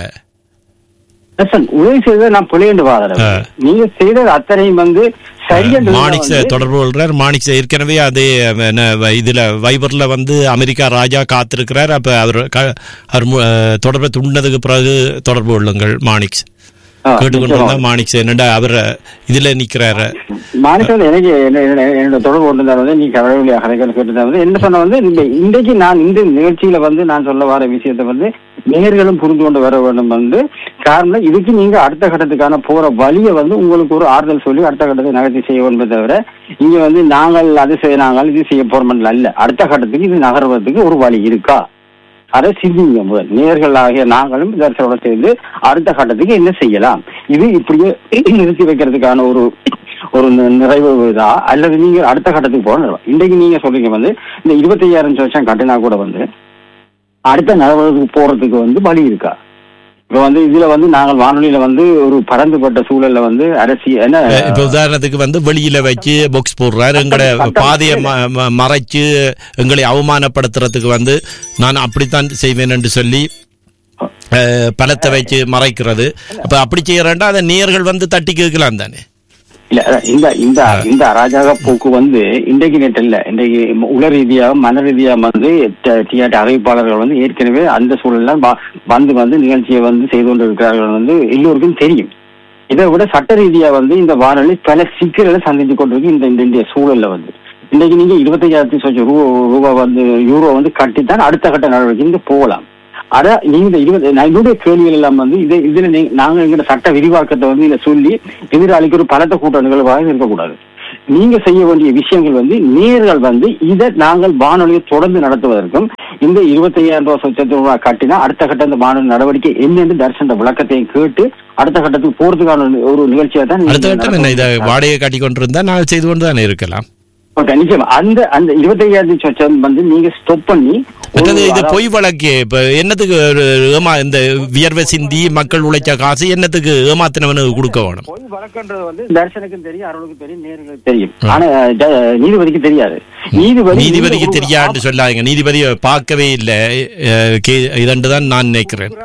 லட்சன், உதவி செய்ததை நான் பிழையண்டு வாதறேன் ஆ. நீங்க செய்தது அத்தனையும் வந்து சரியென்று மாணிக்ஸ வந்து- தொடர்பு கொள்றார் மாணிக்ஸ ஏற்கனவே அதே என்ன, வ- இதுல வைபர்ல வந்து அமெரிக்கா ராஜா காத்திருக்கிறார் அப்ப அவர் க- அவர் மு- அஹ், தொடர்பை துண்டதுக்கு பிறகு தொடர்பு கொள்ளுங்கள் மாணிக்ஸ் ஆ, கேட்டுக்கொண்டிருந்தா நிச்சயமா. மாணிக்ஸ் என்னடா அவர் இதுல நிக்கிறாரு மாணிக்கம் எனக்கு என்ன- என்ன- என்னோட தொடர்பு கொண்டு வந்து நீ கடவுளியாக கதைகள் கேட்டு வந்து என்ன சொன்ன வந்து இந்த இன்றைக்கு நான் இந்த நிகழ்ச்சியில வந்து நான் சொல்ல வர விஷயத்தை வந்து நேர்களும் புரிந்து கொண்டு வர வேண்டும் வந்து காரணம் இதுக்கு நீங்க அடுத்த கட்டத்துக்கான போற வழியை வந்து உங்களுக்கு ஒரு ஆறுதல் சொல்லி அடுத்த கட்டத்தை நகர்த்தி செய்ய வேண்டும் தவிர இங்க வந்து நாங்கள் அது செய்ய நாங்கள் இது செய்ய போறோம் அல்ல அடுத்த கட்டத்துக்கு இது நகர்வதற்கு ஒரு வழி இருக்கா அதை சிந்திங்க முதல் நேர்களாகிய நாங்களும் தரிசனோட சேர்ந்து அடுத்த கட்டத்துக்கு என்ன செய்யலாம் இது இப்படியே நிறுத்தி வைக்கிறதுக்கான ஒரு ஒரு நி- நிறைவு இதா அல்லது நீங்க அடுத்த கட்டத்துக்கு போகணும் இன்றைக்கு நீங்க சொல்றீங்க வந்து இந்த இருபத்தையாயிரம் வருஷம் கட்டினா கூட வந்து அடுத்த நடவடிக்கை போறதுக்கு வந்து வழி இருக்கா இப்ப வந்து இதுல வந்து நாங்கள் வானொலியில வந்து ஒரு பறந்துபட்ட சூழல்ல வந்து அரசியல் என்ன இப்ப உதாரணத்துக்கு வந்து வெளியில வச்சு பாக்ஸ் போடுறாரு எங்கட பாதையை ம- ம- மறைச்சு எங்களை அவமானப்படுத்துறதுக்கு வந்து நான் அப்படித்தான் செய்வேன் என்று சொல்லி அஹ், பலத்தை வச்சு மறைக்கிறது அப்ப அப்படி செய்யறேன்டா அதை நேர்கள் வந்து தட்டி கேட்கலாம் தானே இல்ல அதான் இந்த இந்த இந்த அராஜக போக்கு வந்து இன்றைக்கு நேற்று இல்ல இன்றைக்கு உள ரீதியாக மன ரீதியாக வந்து தியேட்டர் அறிவிப்பாளர்கள் வந்து ஏற்கனவே அந்த சூழல்ல வ- வந்து வந்து நிகழ்ச்சியை வந்து செய்து கொண்டு இருக்கிறார்கள் வந்து எல்லோருக்கும் தெரியும் இதை விட சட்ட ரீதியா வந்து இந்த வானொலி பல சிக்கல்களை சந்தித்து கொண்டிருக்கு இந்த இந்த இந்திய சூழல்ல வந்து இன்னைக்கு நீங்க இருபத்தையாயிரத்தி சொச்சம் ரூபா ரூபா வந்து யூரோ வந்து கட்டித்தான் அடுத்த கட்ட நடவடிக்கைக்கு போகலாம் ஆனா நீங்க இந்த இருபது நான் என்னுடைய கேள்விகள் எல்லாம் வந்து இது இதுல நீங்க நாங்க எங்கிற சட்ட விரிவாக்கத்தை வந்து இதை சொல்லி எதிராளிக்கு ஒரு பலத்த கூட்ட நிகழ்வாக இருக்கக்கூடாது நீங்க செய்ய வேண்டிய விஷயங்கள் வந்து நேர்கள் வந்து இதை நாங்கள் வானொலியை தொடர்ந்து நடத்துவதற்கும் இந்த இருபத்தையாயிரம் ரூபாய் சொச்சத்து ரூபாய் கட்டினா அடுத்த கட்ட இந்த வானொலி நடவடிக்கை என்னென்று தரிசன விளக்கத்தையும் கேட்டு அடுத்த கட்டத்துக்கு போறதுக்கான ஒரு நிகழ்ச்சியா தான் நீங்க அடுத்த கட்டம் என்ன இதை நடத்த- வாடகை காட்டி கொண்டிருந்தா நாங்கள் செய்து கொண்டு தானே இருக்கலாம் ஓகே, நிச்சயமா அந்த அந்த இருபத்தையாயிரத்தி சொச்சம் வந்து நீங்க ஸ்டொப் பண்ணி ஒரு- மற்றது இது அதாவது- பொய் வழக்கு இப்ப என்னத்துக்கு ஒரு ஏமா இந்த வியர்வை சிந்தி மக்கள் உழைச்ச காசு என்னத்துக்கு ஏமாத்தினவனுக்கு கொடுக்க வேணும் பொய் வழக்குன்றது வந்து தர்சனுக்கும் தெரியும் அருளுக்கும் தெரியும் நேர்களுக்கு தெரியும் ஆனா ஜ- நீதிபதிக்கு தெரியாது நீதிபதி நீதிபதிக்கு நீங்க ஒரு தெரியாதுன்னு சொல்லாதீங்க நீதிபதி பார்க்கவே இல்லை இதண்டு தான் நான் நினைக்கிறேன்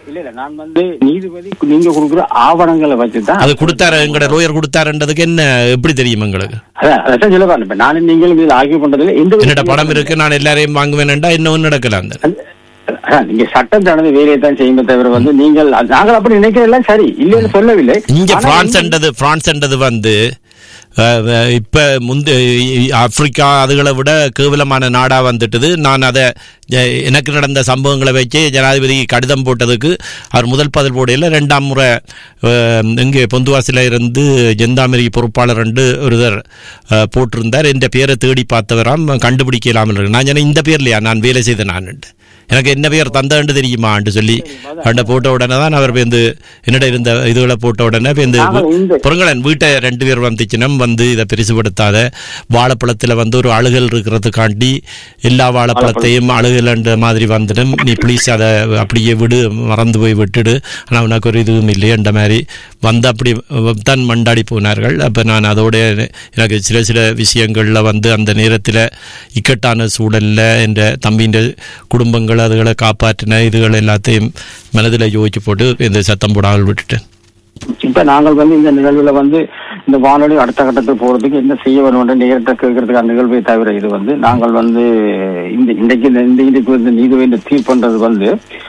இல்ல இல்ல நான் வந்து நீதிபதி நீங்க கொடுக்குற ஆவணங்களை வச்சுதான் அது கொடுத்தாரு எங்கட லோயர் கொடுத்தாருன்றதுக்கு என்ன எப்படி தெரியும் எங்களுக்கு அதான் அதான் சொல்ல பாருங்க இப்ப நானும் நீங்களும் இதில் ஆகிய பண்றதுல எந்த ஒரு- என்னோட படம் இருக்கு நான் எல்லாரையும் வாங்குவேன்டா என்ன ஒண்ணு நடக்கலாம் அந்த அதான், நீங்க சட்டம் சார்ந்த வேலையை தான் செய்யுமே தவிர வந்து நீங்கள் நாங்கள் அப்படி நினைக்கிறதெல்லாம் சரி இல்லைன்னு சொல்லவில்லை இங்க ஆனா பிரான்ஸ் இங்க- என்றது பிரான்ஸ் என்றது வந்து அஹ், அஹ், இப்ப முந்த ஆப்பிரிக்கா அதுகளை விட கேவலமான நாடா வந்துட்டுது நான் அதை அஹ், எனக்கு நடந்த சம்பவங்களை வச்சு ஜனாதிபதி கடிதம் போட்டதுக்கு அவர் முதல் பதில் போடையில் ரெண்டாம் முறை அஹ், இங்கே பொந்துவாசில இருந்து ஜெந்தாமரி பொறுப்பாளர் ரெண்டு ஒருத்தர் அஹ், போட்டிருந்தார் என்ற பேரை தேடி பார்த்தவராம் கண்டுபிடிக்கலாமல் இருக்கு நான் சொன்னேன் இந்த பேர்லையா நான் வேலை செய்த நான் எனக்கு என்ன பேர் தந்தேன்னு தெரியுமான்னு சொல்லி அந்த போட்ட உடனே தான் அவர் வந்து என்னிட இருந்த இதுகளை போட்ட உடனே வந்து நாங்கள் இந்த- பொருங்களன் வீட்டை ரெண்டு பேர் வந்துச்சுன்னா வந்து இதை பெருசுபடுத்தாத வாழைப்பழத்தில் வந்து ஒரு அழுகல் இருக்கிறதுக்காண்டி எல்லா வாழைப்பழத்தையும் அழுகல்ன்ற மாதிரி வந்துடும் நீ ப்ளீஸ் அதை அப்படியே விடு மறந்து போய் விட்டுடு ஆனால் உனக்கு ஒரு இதுவும் இல்லையன்ற மாதிரி வந்து அப்படி தான் மண்டாடி போனார்கள் அப்போ நான் அதோட எனக்கு சில சில விஷயங்களில் வந்து அந்த நேரத்தில் இக்கட்டான சூழலில் என்ற தம்பியின் குடும்பங்கள் அதுகளை காப்பாற்றின இதுகள் எல்லாத்தையும் மனதில் யோசிச்சு போட்டு இந்த சத்தம் போடாமல் விட்டுட்டேன் இப்ப நாங்கள் வந்து இந்த நிகழ்வுல வந்து இந்த வானொலி அடுத்த கட்டத்துக்கு போறதுக்கு என்ன செய்ய வேணும் என்று நேரத்தை கேட்கறதுக்கான நிகழ்வை தவிர இது வந்து நாங்கள் வந்து இந்த இன்றைக்கு இந்த இந்த இதுக்கு வந்து நீதிபதி இந்த தீர்ப்புன்றது வந்து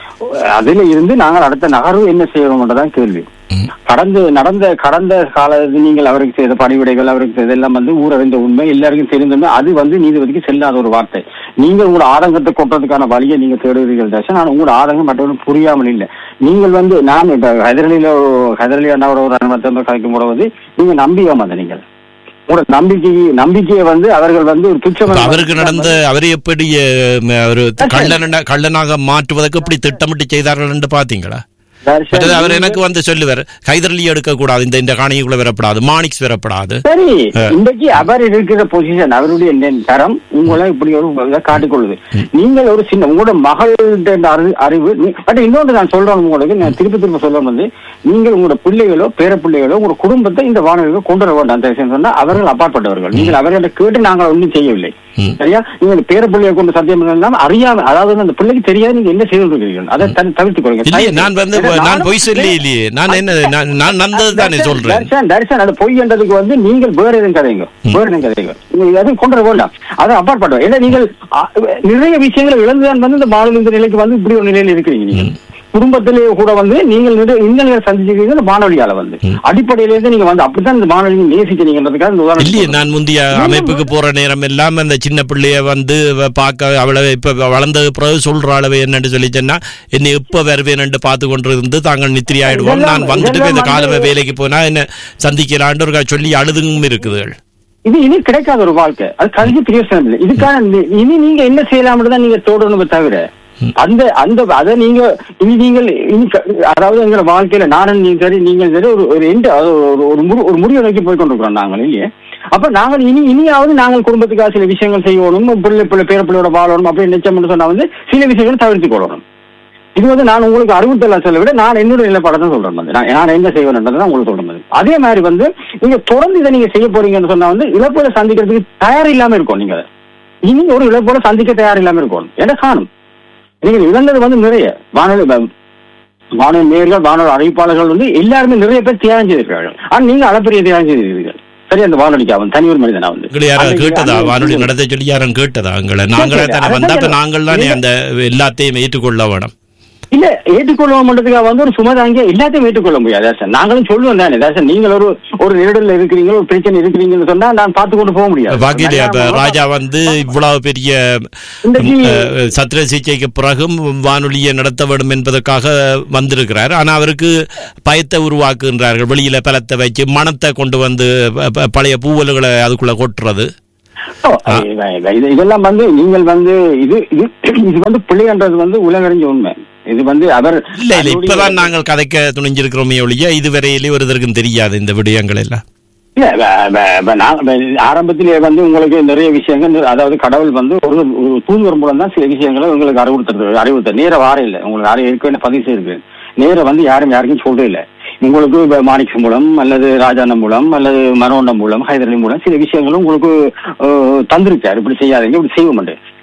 அதுல இருந்து நாங்கள் அடுத்த நகர்வு என்ன செய்யணும்ன்றதான் கேள்வி கடந்து நடந்த கடந்த காலத்தில் நீங்கள் அவருக்கு செய்த பணிவிடைகள் அவருக்கு செய்தெல்லாம் வந்து ஊரறிந்த உண்மை எல்லாருக்கும் தெரிந்த அது வந்து நீதிபதிக்கு செல்லாத ஒரு வார்த்தை நீங்கள் உங்களோட ஆதங்கத்தை கொட்டுறதுக்கான வழியை நீங்க தேடுவீர்கள் தேசம் நான் உங்களோட ஆதங்கம் மற்றவர்கள் புரியாமல் இல்லை நீங்கள் வந்து நான் இப்ப ஹைதரலியில ஹைதரலி அண்ணாவோட ஒரு அனுமதி கலைக்கும் போது வந்து நீங்க நம்பி ஏமாந்த நீங்கள் உங்களோட நம்பிக்கை நம்பிக்கையை வந்து அவர்கள் வந்து ஒரு இப்ப துச்சம் அவருக்கு நடந்த அவரை எப்படி அஹ், ஒரு கள்ளன கள்ளனாக மாற்றுவதற்கு எப்படி திட்டமிட்டு செய்தார்கள் என்று பாத்தீங்களா மற்றது அவர் எனக்கு வந்து சொல்லுவார் கைதரலி எடுக்க கூடாது இந்த இந்த காணிக்குள்ள வரப்படாது மாணிக்ஸ் வரப்படாது சரி இன்றைக்கு அவர் இருக்கிற பொசிஷன் அவருடைய நெ- தரம் உங்களை இப்படி ஒரு இதை காட்டிக்கொள்ளுது நீங்கள் ஒரு சின்ன உங்களோட மகளிட அறிவு அறிவு நீ- பட் இன்னொன்று நான் சொல்றேன் உங்களுக்கு நான் திருப்பி திரும்ப சொல்றேன் வந்து நீங்கள் உங்களோட பிள்ளைகளோ பேர பிள்ளைகளோ உங்களோட குடும்பத்தை இந்த வானொலிக்கு கொண்டு வர வேண்டாம் அந்த விஷயம் சொன்னா அவர்கள் அப்பாற்பட்டவர்கள் நீங்கள் அவர்களை கேட்டு நாங்கள் ஒன்றும் செய்யவில்லை ம். சரியா நீங்க பேர பிள்ளையை கொண்டு சத்தியம் பண்ணலாம் அறியாம அதாவது அந்த பிள்ளைக்கு தெரியாது நீங்க என்ன செய்து இருக்கிறீர்கள் அதை தன் தவிர்த்துக் கொள்ளுங்க இல்லையே நான் வந்து ஏன்னா நான் நானும் பொய் சொல்லி இல்லையே நான் என்ன நான் நான் நந்தது தானே சொல்றேன் தர்ஷன் தர்ஷன் அது பொய் என்றதுக்கு வந்து நீங்கள் வேற எதுவும் கதைங்க வேற எதுவும் கதைங்க நீங்க எதுவும் கொண்டு வர வேண்டாம் அது அப்பாற்பட்டோம் ஏன்னா நீங்கள் அ, நிறைய விஷயங்களை இழந்துதான் வந்து இந்த மாநில இந்த நிலைக்கு வந்து இப்படி ஒரு நிலையில இருக்கிறீங்க நீங்க குடும்பத்திலேயே கூட வந்து நீங்கள் நிறைய இன்னல்களை சந்திச்சிருக்கீங்க இந்த வானொலியால வந்து அடிப்படையில இருந்து நீங்க வந்து அப்படித்தான் இந்த வானொலி நேசிக்கிறீங்கன்றதுக்காக இந்த உதாரணம் இல்லையே சொல்றேன். நான் முந்தைய அமைப்புக்கு போற நேரம் எல்லாம் அந்த சின்ன பிள்ளைய வந்து வ- பார்க்க அவளை இப்ப வளர்ந்த பிறகு சொல்ற அளவு என்னன்னு சொல்லி சொன்னா என்னை எப்ப வருவேன் பார்த்து கொண்டிருந்து தாங்கள் நித்திரி ஆயிடுவோம் இதெல்லாம் நான் வந்துட்டு இந்த இதெல்லாம் காலமே வந்து- வேலைக்கு போனா என்ன சந்திக்கலான்னு ஒரு சொல்லி அழுதும் இருக்குதுகள் இது இனி கிடைக்காத ஒரு வாழ்க்கை அது கல்வி பிரயோசனம் இல்லை இதுக்கான நி- இனி நீங்க என்ன செய்யலாம்னு தான் நீங்க தோடணுமே தவிர அந்த அந்த அதை நீங்க இனி நீங்கள் இனி க- அதாவது எங்களோட வாழ்க்கையில நானும் நீங்க சரி நீங்கள் சரி ஒரு ஒரு எண்டு அது ஒரு ஒரு முடி ஒரு முடிவை நோக்கி போய் கொண்டிருக்கிறோம் நாங்கள் இல்லையே அப்ப நாங்கள் இனி இனியாவது நாங்கள் குடும்பத்துக்காக சில விஷயங்கள் செய்யணும் பிள்ளை பிள்ளை பேர பிள்ளையோட வாழணும் அப்படின்னு நிச்சயம் சொன்னா வந்து சில விஷயங்களை தவிர்த்துக் கொள்ளணும் இது வந்து நான் உங்களுக்கு அறிவுத்தெல்லாம் சொல்ல விட நான் என்னோட நிலைப்பாடை தான் சொல்றேன் வந்து நான் நான் என்ன செய்வேன்ன்றதை தான் உங்களுக்கு சொல்றேன் வந்து. அதே மாதிரி வந்து நீங்க தொடர்ந்து இதை நீங்க செய்ய போறீங்கன்னு சொன்னா வந்து இழப்புகளை சந்திக்கிறதுக்கு தயார் இல்லாம இருக்கும் நீங்க இனி ஒரு இழப்போட சந்திக்க தயார் இல்லாம இருக்கும் என்ன காணும் நீங்க இழந்தது வந்து நிறைய வானொலி வ- வானொலி நேர்கள் வானொலி அறிவிப்பாளர்கள் வந்து எல்லாருமே நிறைய பேர் தியாகம் செய்திருக்கிறார்கள் ஆனா நீங்க அளப்பரிய தியாகம் செய்திருக்கீர்கள் சரி அந்த வானொலிக்கு அவன் தனி ஒரு மனிதனா வந்து எங்களை யாரும் அன்னைக்கு- கேட்டதா அன்னைக்கு- வானொலி நடத்த சொல்லி யாரும் கேட்டதா எங்களை நாங்களே தானே அதான் வந்தா இப்ப கேட்டேன். நாங்கள் தானே அந்த எல்லாத்தையும் ஏற்றுக்கொள்ள வேணும் இல்ல ஏற்றுக்கொள்ள மாட்டதுக்காக வந்து ஒரு சுமதாங்க எல்லாத்தையும் ஏற்றுக்கொள்ள முடியாது சார் நாங்களும் சொல்லுவோம் தானே சார் நீங்கள் ஒரு ஒரு நெருடல்ல இருக்கிறீங்க ஒரு பிரச்சனை இருக்கிறீங்கன்னு சொன்னா நான் பார்த்து கொண்டு போக முடியாது பாக்கியில இப்ப ராஜா வந்து இவ்வளவு பெரிய இன்றைக்கு- அஹ், சத்திர சிகிச்சைக்கு பிறகும் வானொலியை நடத்த வேண்டும் என்பதற்காக வந்திருக்கிறார் ஆனா அவருக்கு பயத்தை உருவாக்குகின்றார்கள் வெளியில பலத்தை வச்சு மனத்தை கொண்டு வந்து ப- ப- பழைய பூவல்களை அதுக்குள்ள கொட்டுறது ஓ, இது- இது- இதெல்லாம் வந்து நீங்கள் வந்து இது இது இது வந்து பிள்ளைன்றது வந்து உலகறிஞ்ச உண்மை இது வந்து அவர் இல்ல இல்ல அவருடைய- இப்பதான் நாங்கள் கதைக்க துணிஞ்சிருக்கிறோமே ஒழிய இதுவரையிலே ஒருத்தருக்கும் தெரியாது இந்த விடயங்கள் எல்லாம் இல்ல வ- வ- வ- நான் வ- ஆரம்பத்திலே வந்து உங்களுக்கு நிறைய விஷயங்கள் அதாவது கடவுள் வந்து ஒரு ஒரு தூதுவர் மூலம் தான் சில விஷயங்களை உங்களுக்கு அறிவுறுத்துறது அறிவுறுத்த நேர வார இல்லை உங்களுக்கு யாரும் ஏற்கனவே பதிவு செய்யிருக்கு நேர வந்து யாரும் யாருக்கும் சொல்றே இல்லை உங்களுக்கு இப்ப மாணிக்ஸ் மூலம் அல்லது ராஜாண்ணன் மூலம் அல்லது மனோண்ணன் மூலம் ஹைதரலி மூலம் சில விஷயங்களும் உங்களுக்கு அஹ், தந்திருக்காரு இப்படி செய்யாதீங்க இப்படி செய்ய மாட்டேன்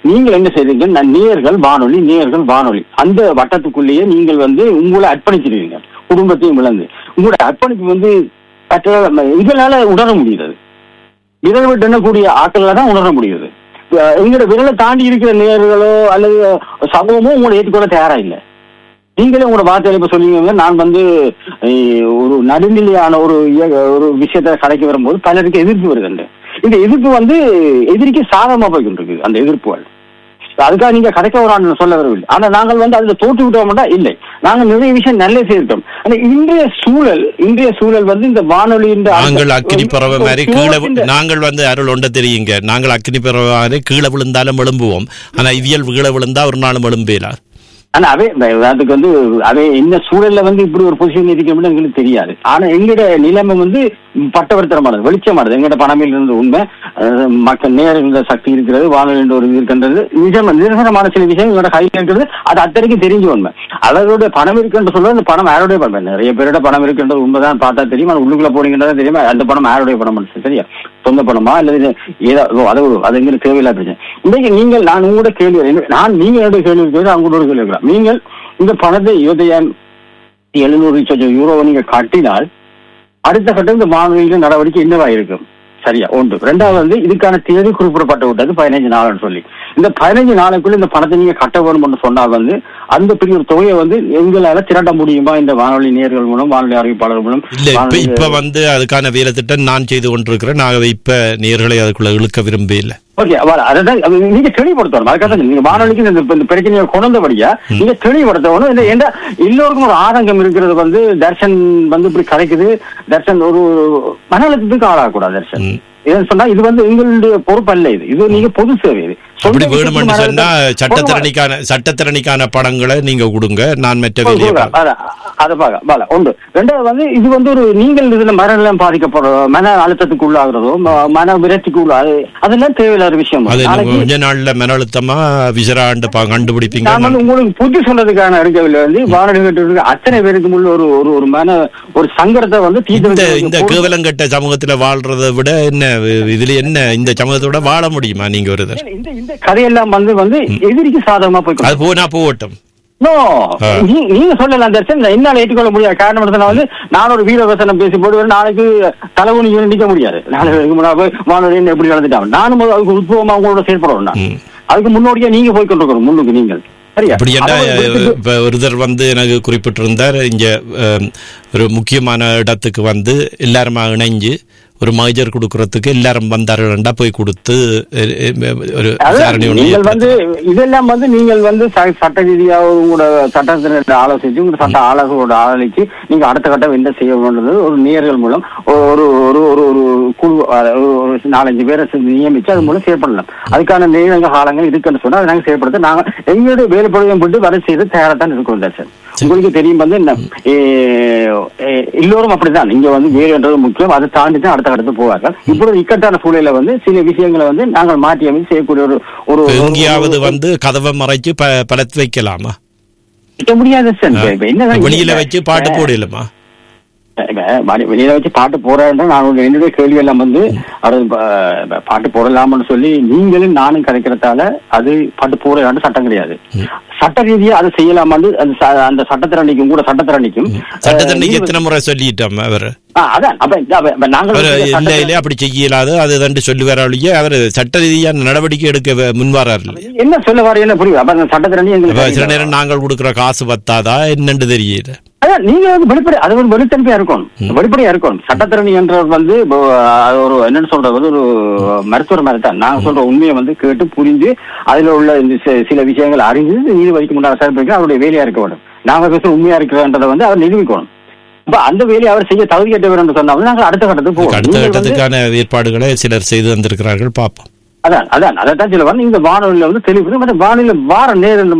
நீங்கள் என்ன செய்றீங்க நான் நேர்கள் வானொலி நேர்கள் வானொலி அந்த வட்டத்துக்குள்ளேயே நீங்கள் வந்து உங்களை அர்ப்பணிச்சிருவீங்க குடும்பத்தையும் இழந்து உங்களோட அர்ப்பணிப்பு வந்து மற்ற இதனால உணர முடியுது விரல் விட்டு எண்ணக்கூடிய ஆட்களால தான் உணர முடியுது அஹ் எங்களோட விரலை தாண்டி இருக்கிற நேர்களோ அல்லது சமூகமோ உங்களை ஏற்றுக்கொள்ள தயாரா இல்லை நீங்களே உங்களோட வார்த்தையில இப்ப சொல்லுவீங்க நான் வந்து அஹ், ஒரு நடுநிலையான ஒரு இய- ஒரு விஷயத்த கடைக்கு வரும்போது பலருக்கு எதிர்ப்பு வருதுண்டு இந்த எதிர்ப்பு வந்து எதிரிக்கு சாதகமா போய் கொண்டிருக்கு அந்த எதிர்ப்புகள் அதுக்காக நீங்க கடைக்க வரான்னு சொல்ல வரவில்லை ஆனா நாங்கள் வந்து அதுல தோற்று விட்டோம்னா இல்லை நாங்கள் நிறைய விஷயம் நல்ல செய்திருக்கோம் ஆனா இன்றைய சூழல் இன்றைய சூழல் வந்து இந்த வானொலியின் நாங்கள் அக்கினி பறவை மாதிரி கீழே வி- இந்த- நாங்கள் வந்து அருள் ஒன்ற தெரியுங்க நாங்கள் அக்கினி பறவை மாதிரி கீழே விழுந்தாலும் எழும்புவோம் ஆனா இவியல் கீழே விழுந்தா ஒரு நாளும் எழும்பேலா ஆனா அவே அதுக்கு வந்து அவே என்ன சூழல்ல வந்து இப்படி ஒரு பொசிஷன் இருக்கணும்னு எங்களுக்கு தெரியாது ஆனா எங்களோட நிலைமை வந்து பட்டவர்த்தனமானது வெளிச்சமானது எங்களோட பணமில் இருந்து உண்மை அஹ், மக்கள் நேர இருந்த சக்தி இருக்கிறது வானொலி என்ற ஒரு இது இருக்கின்றது நிஜம் நிரசனமான சில விஷயம் எங்களோட கையில் இருக்கிறது அது அத்தனைக்கும் தெரிஞ்ச உண்மை அவரோட பணம் இருக்குன்னு சொல்றது அந்த பணம் யாருடைய பணம் நிறைய பேரோட பணம் இருக்குன்றது உண்மைதான் பார்த்தா தெரியும் அது உள்ளுக்குள்ள போனீங்கன்றதா தெரியுமா அந்த பணம் யாருடைய பணம் சரியா சொந்த பணமா அல்லது இது ஏதோ ஓ, அது ஒரு- அது எங்களுக்கு தேவையில்லாத பிரச்சனை இன்னைக்கு நீங்கள் நான் உங்களோட கேள்வி என்ன- நான் நீங்க என்னுடைய கேள்வி இருக்கிறது அவங்களோட ஒரு கேள்வி இருக்கிறேன் நீங்கள் இந்த பணத்தை இருபத்தையாயிரம் எழுநூறு சொச்சம் யூரோவை நீங்க கட்டினால் அடுத்த கட்டம் இந்த மாணவிகளின் நடவடிக்கை என்னவா இருக்கும் சரியா ஒன்று ரெண்டாவது வந்து இதுக்கான தேதி குறிப்பிடப்பட்டு விட்டது பதினஞ்சு நாள்னு சொல்லி இந்த பதினஞ்சு நாளுக்குள்ள இந்த பணத்தை நீங்க கட்ட வேணும்னு சொன்னால் வந்து அந்த பெரிய ஒரு தொகையை வந்து எங்களால திரட்ட முடியுமா இந்த வானொலி நேர்கள் மூலம் வானொலி அறிவிப்பாளர் மூலம் இல்ல இப்ப வானொலி- இப்ப வந்து அதுக்கான வேலை திட்டம் நான் செய்து கொண்டிருக்கிறேன் நாங்க இப்ப நேர்களை அதுக்குள்ள இழுக்க விரும்ப இல்ல ஓகே அவ்வளவு அதான் அது நீங்க தெளிவுபடுத்தணும் அதுக்காக தான் நீங்க வானொலிக்கு இந்த இந்த பிரச்சனையை கொண்டபடியா நீங்க தெளிவுபடுத்தணும் இந்த எந்த எல்லோருக்கும் ஒரு ஆதங்கம் இருக்கிறது வந்து தர்ஷன் வந்து இப்படி கலைக்குது தர்ஷன் ஒரு மன அழுத்தத்துக்கு ஆளாகக்கூடாது தர்ஷன் ம். ஏன்னு சொன்னா இது வந்து எங்களுடைய பொறுப்பு அல்ல இது இது நீங்க பொது சேவை இது அப்படி சொந்த வேணும்னு விஷயத்துக்கு சொன்னா மன அழுத்தம் சட்டத்திறனிக்கான சட்டத்திறனிக்கான படங்களை நீங்க கொடுங்க நான் மற்ற வேலையை பார்க்கிறேன். அதான், அதை பார்க்க பால ஒன்று ரெண்டாவது வந்து இது வந்து ஒரு நீங்கள் இதுல மனநலம் பாதிக்கப்படுறதோ மன அழுத்தத்துக்கு உள்ளாகிறதோ ம- மன விரக்திக்கு உள்ளாது அதெல்லாம் தேவையில்லாத விஷயம் அது இன்னும் நாளைக்கு கொஞ்ச நாள்ல மன அழுத்தமா விசராண்டு பா- கண்டுபிடிப்பீங்க நான் வந்து உங்களுக்கு புத்தி சொல்றதுக்கான எடுக்கவில்லை வந்து வானொலி கேட்டு இருக்க அத்தனை பேருக்கு உள்ள ஒரு ஒரு ஒரு மன ஒரு சங்கடத்தை வந்து இந்த இந்த தீர்த்து கேவலங்கட்ட சமூகத்துல வாழ்றதை விட என்ன இதுல என்ன இந்த சமூகத்தோட வாழ முடியுமா நீங்க ஒரு இது? இந்த இந்த கதையெல்லாம் வந்து வந்து எதிரிக்கு சாதகமா போய் அது போனா போகட்டும் நோ ஆ. நீங்க சொல்லலாம் தர்ஷன் என்னால ஏற்றுக்கொள்ள முடியாது காரணம் என்னன்னா வந்து நான் ஒரு வீரவசனம் பேசி போட்டு நாளைக்கு தலைவனி நிக்க முடியாது நாளைக்கு முன்னாடி போய் வானொலி எப்படி நடந்துட்டாங்க நானும் அதுக்கு உத்பவமா உங்களோட செயல்படுறோம் நான் ம். அதுக்கு முன்னோடியா நீங்க போய் கொண்டிருக்கணும் முன்னுக்கு நீங்கள் சரியா அப்படி என்ன அதை விட்டுட்டு- இப்ப ஒருத்தர் வந்து எனக்கு குறிப்பிட்டிருந்தார் இங்க அஹ், ஒரு முக்கியமான இடத்துக்கு வந்து எல்லாருமா இணைஞ்சு ஒரு மேஜர் கொடுக்கறதுக்கு எல்லாரும் வந்தார்கள்டா போய் கொடுத்து அஹ், அஹ், ஒரு அதான், விசாரணை ஒண்ணு நீங்கள் வந்து ஏற்படுத்தணும். இதெல்லாம் வந்து நீங்கள் வந்து ச- சட்ட ரீதியாக உங்களோட சட்டத்தினர் ஆலோசிச்சு உங்க சட்ட ஆலோசகரோட ஆலோசிச்சு நீங்க அடுத்த கட்டம் என்ன செய்ய வேண்டியது ஒரு நேர்கள் மூலம் ஒரு ஒரு ஒரு ஒரு குழு அஹ், ஒரு ஒரு நாலஞ்சு பேரை செ- நியமிச்சு அது மூலம் செயல்படலாம் அதுக்கான நேரங்க காலங்கள் இருக்குன்னு சொன்னா அதை நாங்க செயல்படுத்த நாங்க எங்களுடைய வேலைப்படுவையும் போட்டு வரை செய்து தயாரா தான் இருக்கோம் சார் உங்களுக்கு தெரியும் வந்து என்ன, ஏ, ஏ, எல்லோரும் அப்படிதான் இங்க வந்து வேலைன்றது முக்கியம் அதை தாண்டி தான் அடுத்த கட்டத்துக்கு போவார்கள் இப்பொழுது இக்கட்டான சூழல வந்து சில விஷயங்களை வந்து நாங்கள் மாற்றி அமைச்சு செய்யக்கூடிய ஒரு ஒரு இப்ப எங்கேயாவது ஒரு- வந்து கதவை மறைச்சு ப பலத்து வைக்கலாமா வைக்க முடியாது சார் இப்ப- இப்ப என்னதான் வெளியில இப்ப- வச்சு பாட்டு போடலாமா இப்ப மணி- வெளியில வச்சு பாட்டு போறேன் நான் உங்க என்னுடைய கேள்வி எல்லாம் வந்து அது ப- பாட்டு போடலாம்னு சொல்லி நீங்களும் நானும் கிடைக்கிறதால அது பாட்டு போடலான்னு சட்டம் கிடையாது சட்ட ரீதியா அது செய்யலாமான்னு அந்த ச- அந்த சட்டத்திறனிக்கும் கூட சட்டத்திறனிக்கும் சட்டத்தண்டைக்கு எத்தனை முறை சொல்லிட்டோம் அவர் ஆ, அதான் அப்ப இந்த- அப்ப- அப்ப நாங்கள் அவர் வந்து இல்ல சட்டத்திறனி- இல்ல அப்படி செய்யலாது அது தண்டு சொல்லுவார் ஒழிய அவர் சட்ட ரீதியான நடவடிக்கை எடுக்க வ- முன்வரார் இல்லை என்ன சொல்ல வாரி என்ன புரியும் அப்ப அந்த சட்டத்திறனி அப்ப சில எங்களுக்கு நேரம் நாங்கள் கொடுக்குற காசு பத்தாதா என்னன்னு தெரியல அதான் நீங்க வந்து வெளிப்படை அது ஒரு வெளித்தன்மையா இருக்கணும் வெளிப்படையா இருக்கணும் சட்டத்திறனி என்ற வந்து இப்போ, அது ஒரு என்னன்னு சொல்றது வந்து ஒரு மருத்துவர் மாதிரி தான் நான் சொல்ற உண்மையை வந்து கேட்டு புரிஞ்சு அதுல உள்ள இந்த சி- சில விஷயங்கள் அறிஞ்சு நீதிபதிக்கு முன்னாடி சரிப்பிக்க அவருடைய வேலையா இருக்க வேண்டும் நாங்க பேசுற உண்மையா இருக்கிறன்றதை வந்து அவர் நிரூபிக்கணும் இப்ப அந்த வேலையை அவர் செய்ய தகுதி கேட்டவர் என்று சொன்னாலும் நாங்கள் அடுத்த கட்டத்துக்கு போவோம் அடுத்த நீங்கள் வந்து- கட்டத்துக்கான ஏற்பாடுகளை சிலர் செய்து வந்திருக்கிறார்கள் பார்ப்போம் அதான் அதான் அதைத்தான் சொல்ல வந்து இந்த வானொலியில வந்து தெளிவு மற்ற வானொலியில வார நேரம்